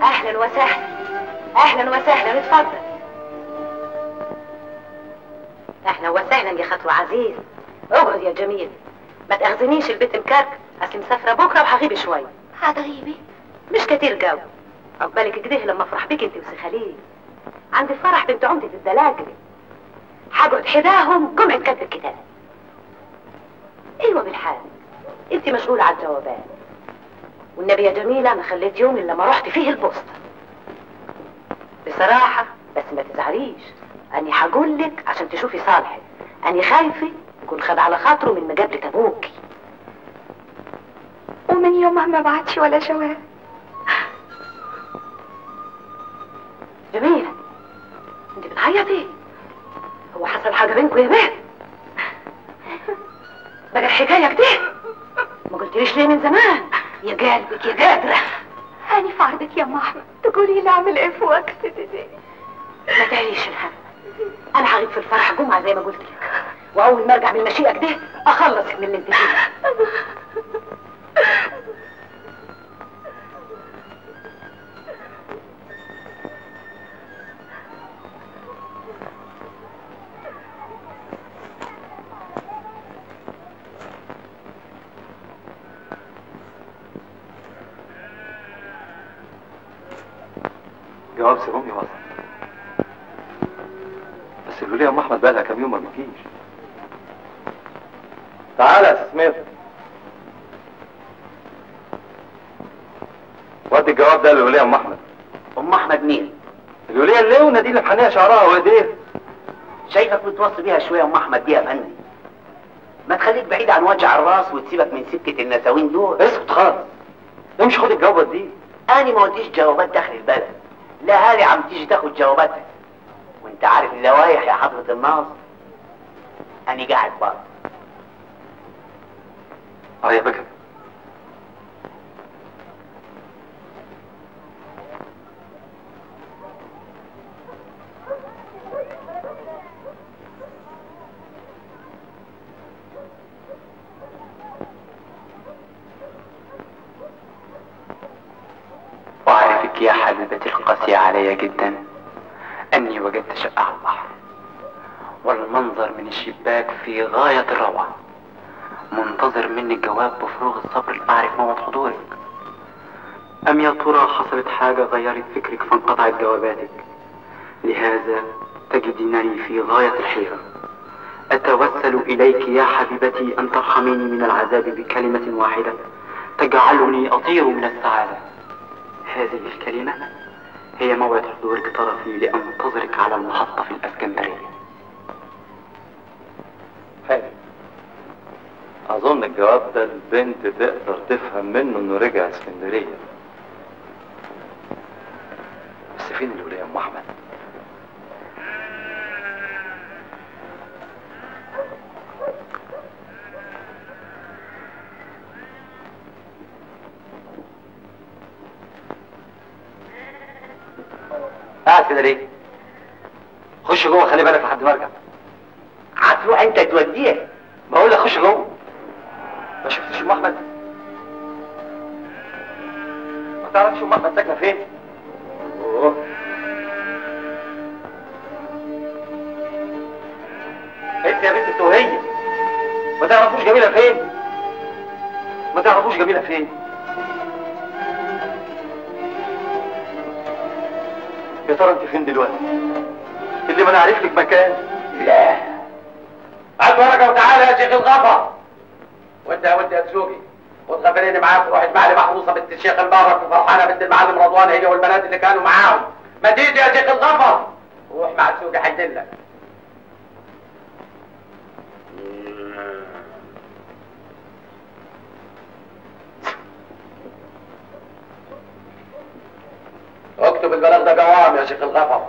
اهلا وسهلا اهلا وسهلا اتفضل اهلا وسهلا يا خطوة عزيز اقعد يا جميل ما تاخذنيش البيت مكركب اصل مسافره بكره وهغيب شويه هتغيبي مش كتير جو عقبالك كده لما افرح بيك انت وسي خليل عند الفرح بنت عمدة الدلاجل هقعد حداهم جمعة كتب الكتاب ايوه بالحال انت مشغولة على الجوابات والنبي يا جميلة ما خليت يوم الا ما رحت فيه البوسطة بصراحة بس ما تزعليش اني هقول لك عشان تشوفي صالحك اني خايفة يكون خد على خاطره من مجابلة ابوكي ومن يومها ما بعتش ولا جواب جميلة انت بتعيطي هو حصل حاجة بينكم يا بنت بقى الحكاية كده ما قلتليش ليه من زمان يا قلبك يا قادرة هاني في عرضك يا ام احمد تقولي لي اعمل ايه في وقت دي ما تعيش الهم انا هغيب في الفرح جمعة زي ما قلت لك واول ما ارجع من مشيئة كده اخلصك من اللي انت فيه جواب سيرومي وصل بس يقولوا لي يا ام احمد بقى لها كام يوم ما بتجيش تعالى يا أستاذ سمير ودي الجواب ده للولية ام احمد ام احمد مين الولية الليونة دي اللي محنية شعرها وايديها شايفك بتوصي بيها شويه ام احمد دي يا فندم ما تخليك بعيد عن وجع الراس وتسيبك من سكه النساوين دول اسكت خالص امشي خد الجوابات دي انا ما وديش جوابات داخل البلد لا هذه عم تيجي تاخد جواباتها وانت عارف اللوايح يا حضرة الناصر انا قاعد بره اه يا بكر وأعرفك يا حبيبتي القاسية علي جدا أني وجدت شقة على البحر والمنظر من الشباك في غاية الروعة منتظر مني الجواب بفروغ الصبر لأعرف موعد حضورك أم يا ترى حصلت حاجة غيرت فكرك فانقطعت جواباتك لهذا تجدينني في غاية الحيرة أتوسل إليك يا حبيبتي أن ترحميني من العذاب بكلمة واحدة تجعلني أطير من السعادة هذه الكلمة هي موعد حضورك طرفي لأنتظرك على المحطة في الأسكندرية حلو اظن الجواب ده البنت تقدر تفهم منه انه رجع اسكندريه بس فين الولية ام احمد قاعد كده ليه خش جوه خلي بالك لحد ما ارجع هتروح انت توديها بقول لك خش جوه ما شفتش ام احمد ما تعرفش ام احمد ساكنه فين أوه. انت يا بنت التوهيه ما تعرفوش جميله فين ما تعرفوش جميله فين يا ترى انت فين دلوقتي اللي ما انا عارف لك مكان لا هات ورقه وتعالى يا شيخ الغفر وانت يا وانت يا تسوقي خد خبريني معاك وروح اجمع لي محروسه بنت الشيخ المبارك وفرحانه بنت المعلم رضوان هي والبنات اللي كانوا معاهم ما تيجي يا شيخ الغفر روح مع تسوقي هيدلك اكتب البلاغ ده جوام يا شيخ الغفر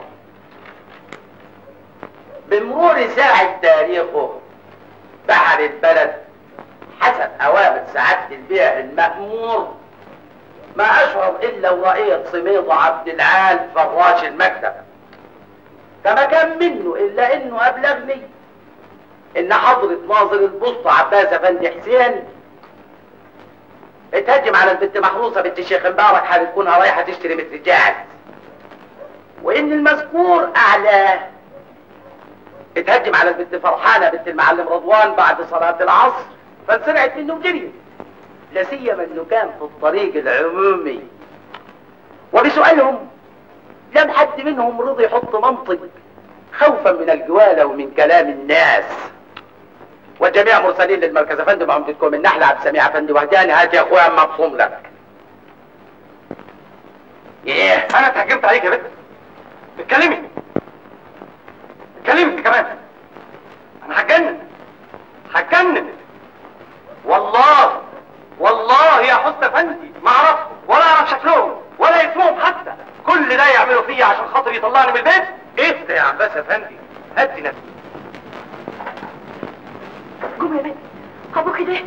بمرور ساعة تاريخه بحر البلد حسب أوامر سعادة البيع المأمور ما أشعر إلا ورأيت صميد عبد العال فراش المكتب فما كان منه إلا إنه أبلغني إن حضرة ناظر البسطة عباس أفندي حسين اتهجم على البنت محروسه بنت الشيخ مبارك هتكونها رايحه تشتري مثل جاهز وان المذكور اعلاه اتهجم على البنت فرحانه بنت المعلم رضوان بعد صلاه العصر فانسرعت منه وجريت لا سيما انه كان في الطريق العمومي وبسؤالهم لم حد منهم رضي يحط منطق خوفا من الجواله ومن كلام الناس والجميع مرسلين للمركز افندم عمدتكم النحله عبد السميع افندي وهداني هات يا اخويا مبصوم لك ايه انا اتهجمت عليك يا بنت اتكلمي اتكلمي انت كمان انا هتجنن هتجنن والله والله يا حسن افندي ما اعرفهم ولا اعرف شكلهم ولا اسمهم حتى كل ده يعملوا فيا عشان خاطر يطلعني من البيت ايه ده يا عباس افندي هدي نفسك قوم يا بنت ابوك ده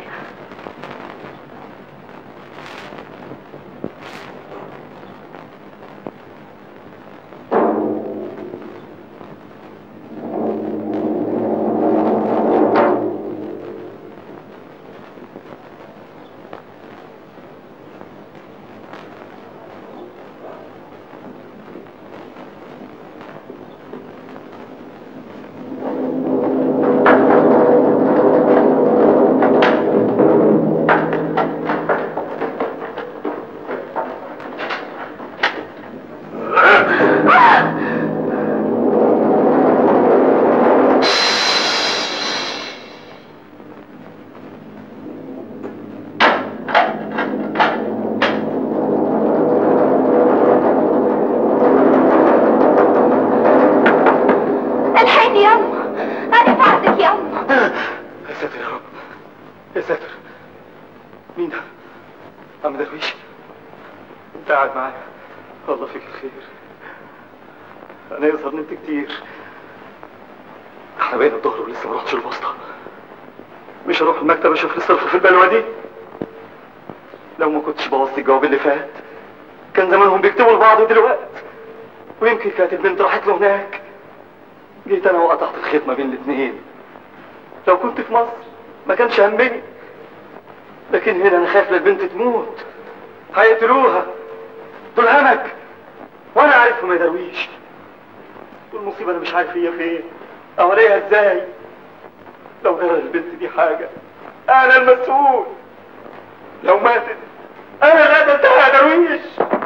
الحقني يا أم انا بعدك يا أم يا ساتر يا رب يا ساتر مين ده؟ عم درويش انت قاعد معايا الله فيك الخير انا يظهر نمت كتير احنا بقينا الظهر ولسه ما رحتش الوسطى مش هروح المكتب اشوف الصرف في البلوه دي لو ما كنتش بوظت الجواب اللي فات كان زمانهم بيكتبوا لبعض دلوقتي ويمكن كانت البنت راحت له هناك جيت انا وقطعت الخيط ما بين الاتنين لو كنت في مصر ما كانش همني لكن هنا انا خايف للبنت تموت هيقتلوها دول همك وانا عارفهم يا درويش دول مصيبه انا مش عارف هي فين اوريها ازاي لو جرى البنت دي حاجه انا المسؤول لو ماتت انا اللي قتلتها يا درويش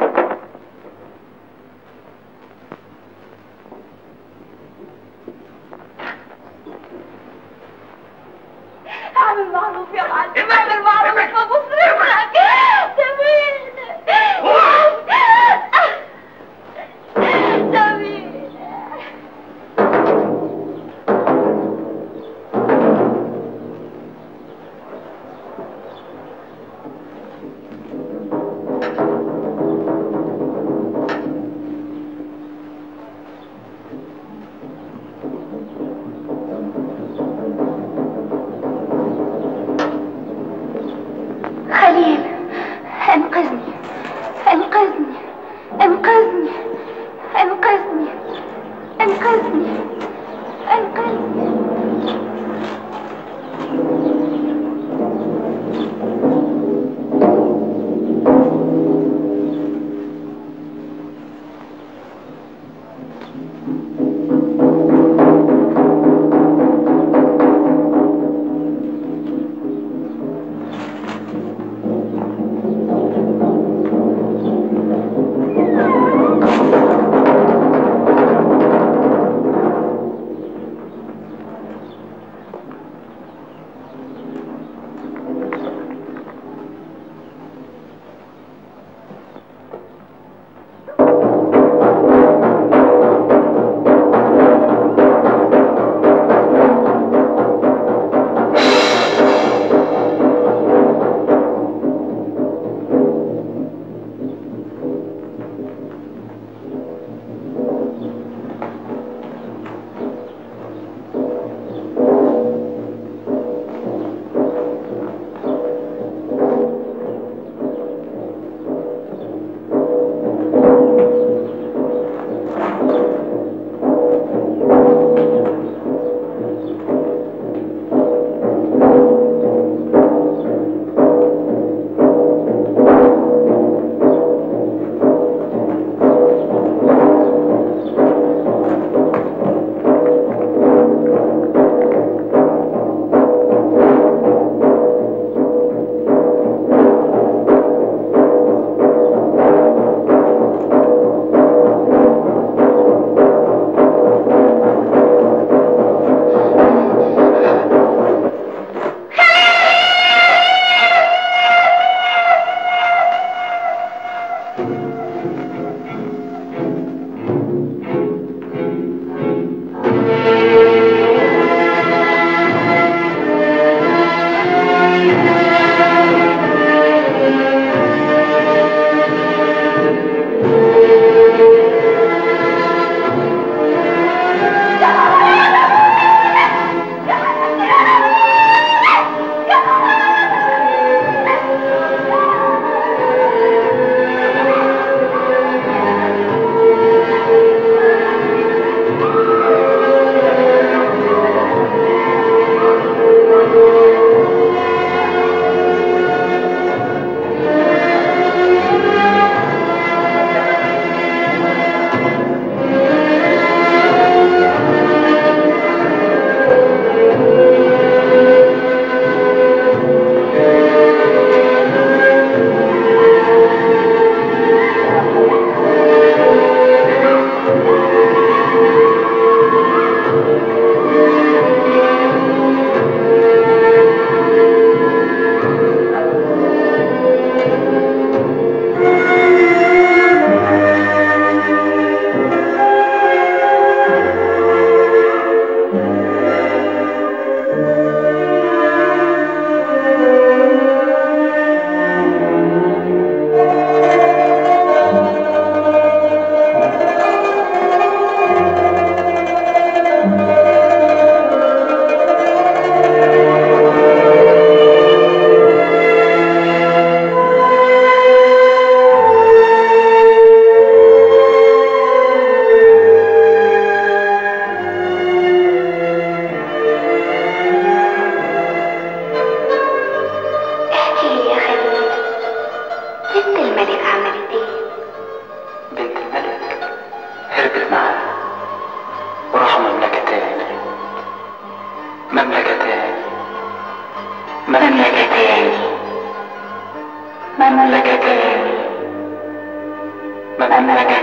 اعمل معروف يا معلم اعمل معروف ابوس رجلك جميل جميل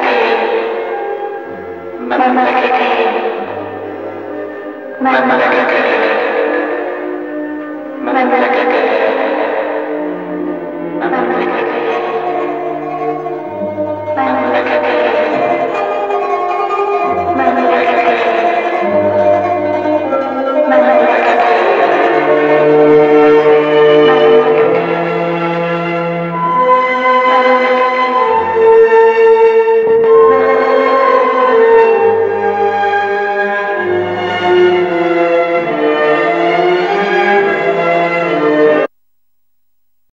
مملكتين مملكتين مملكتين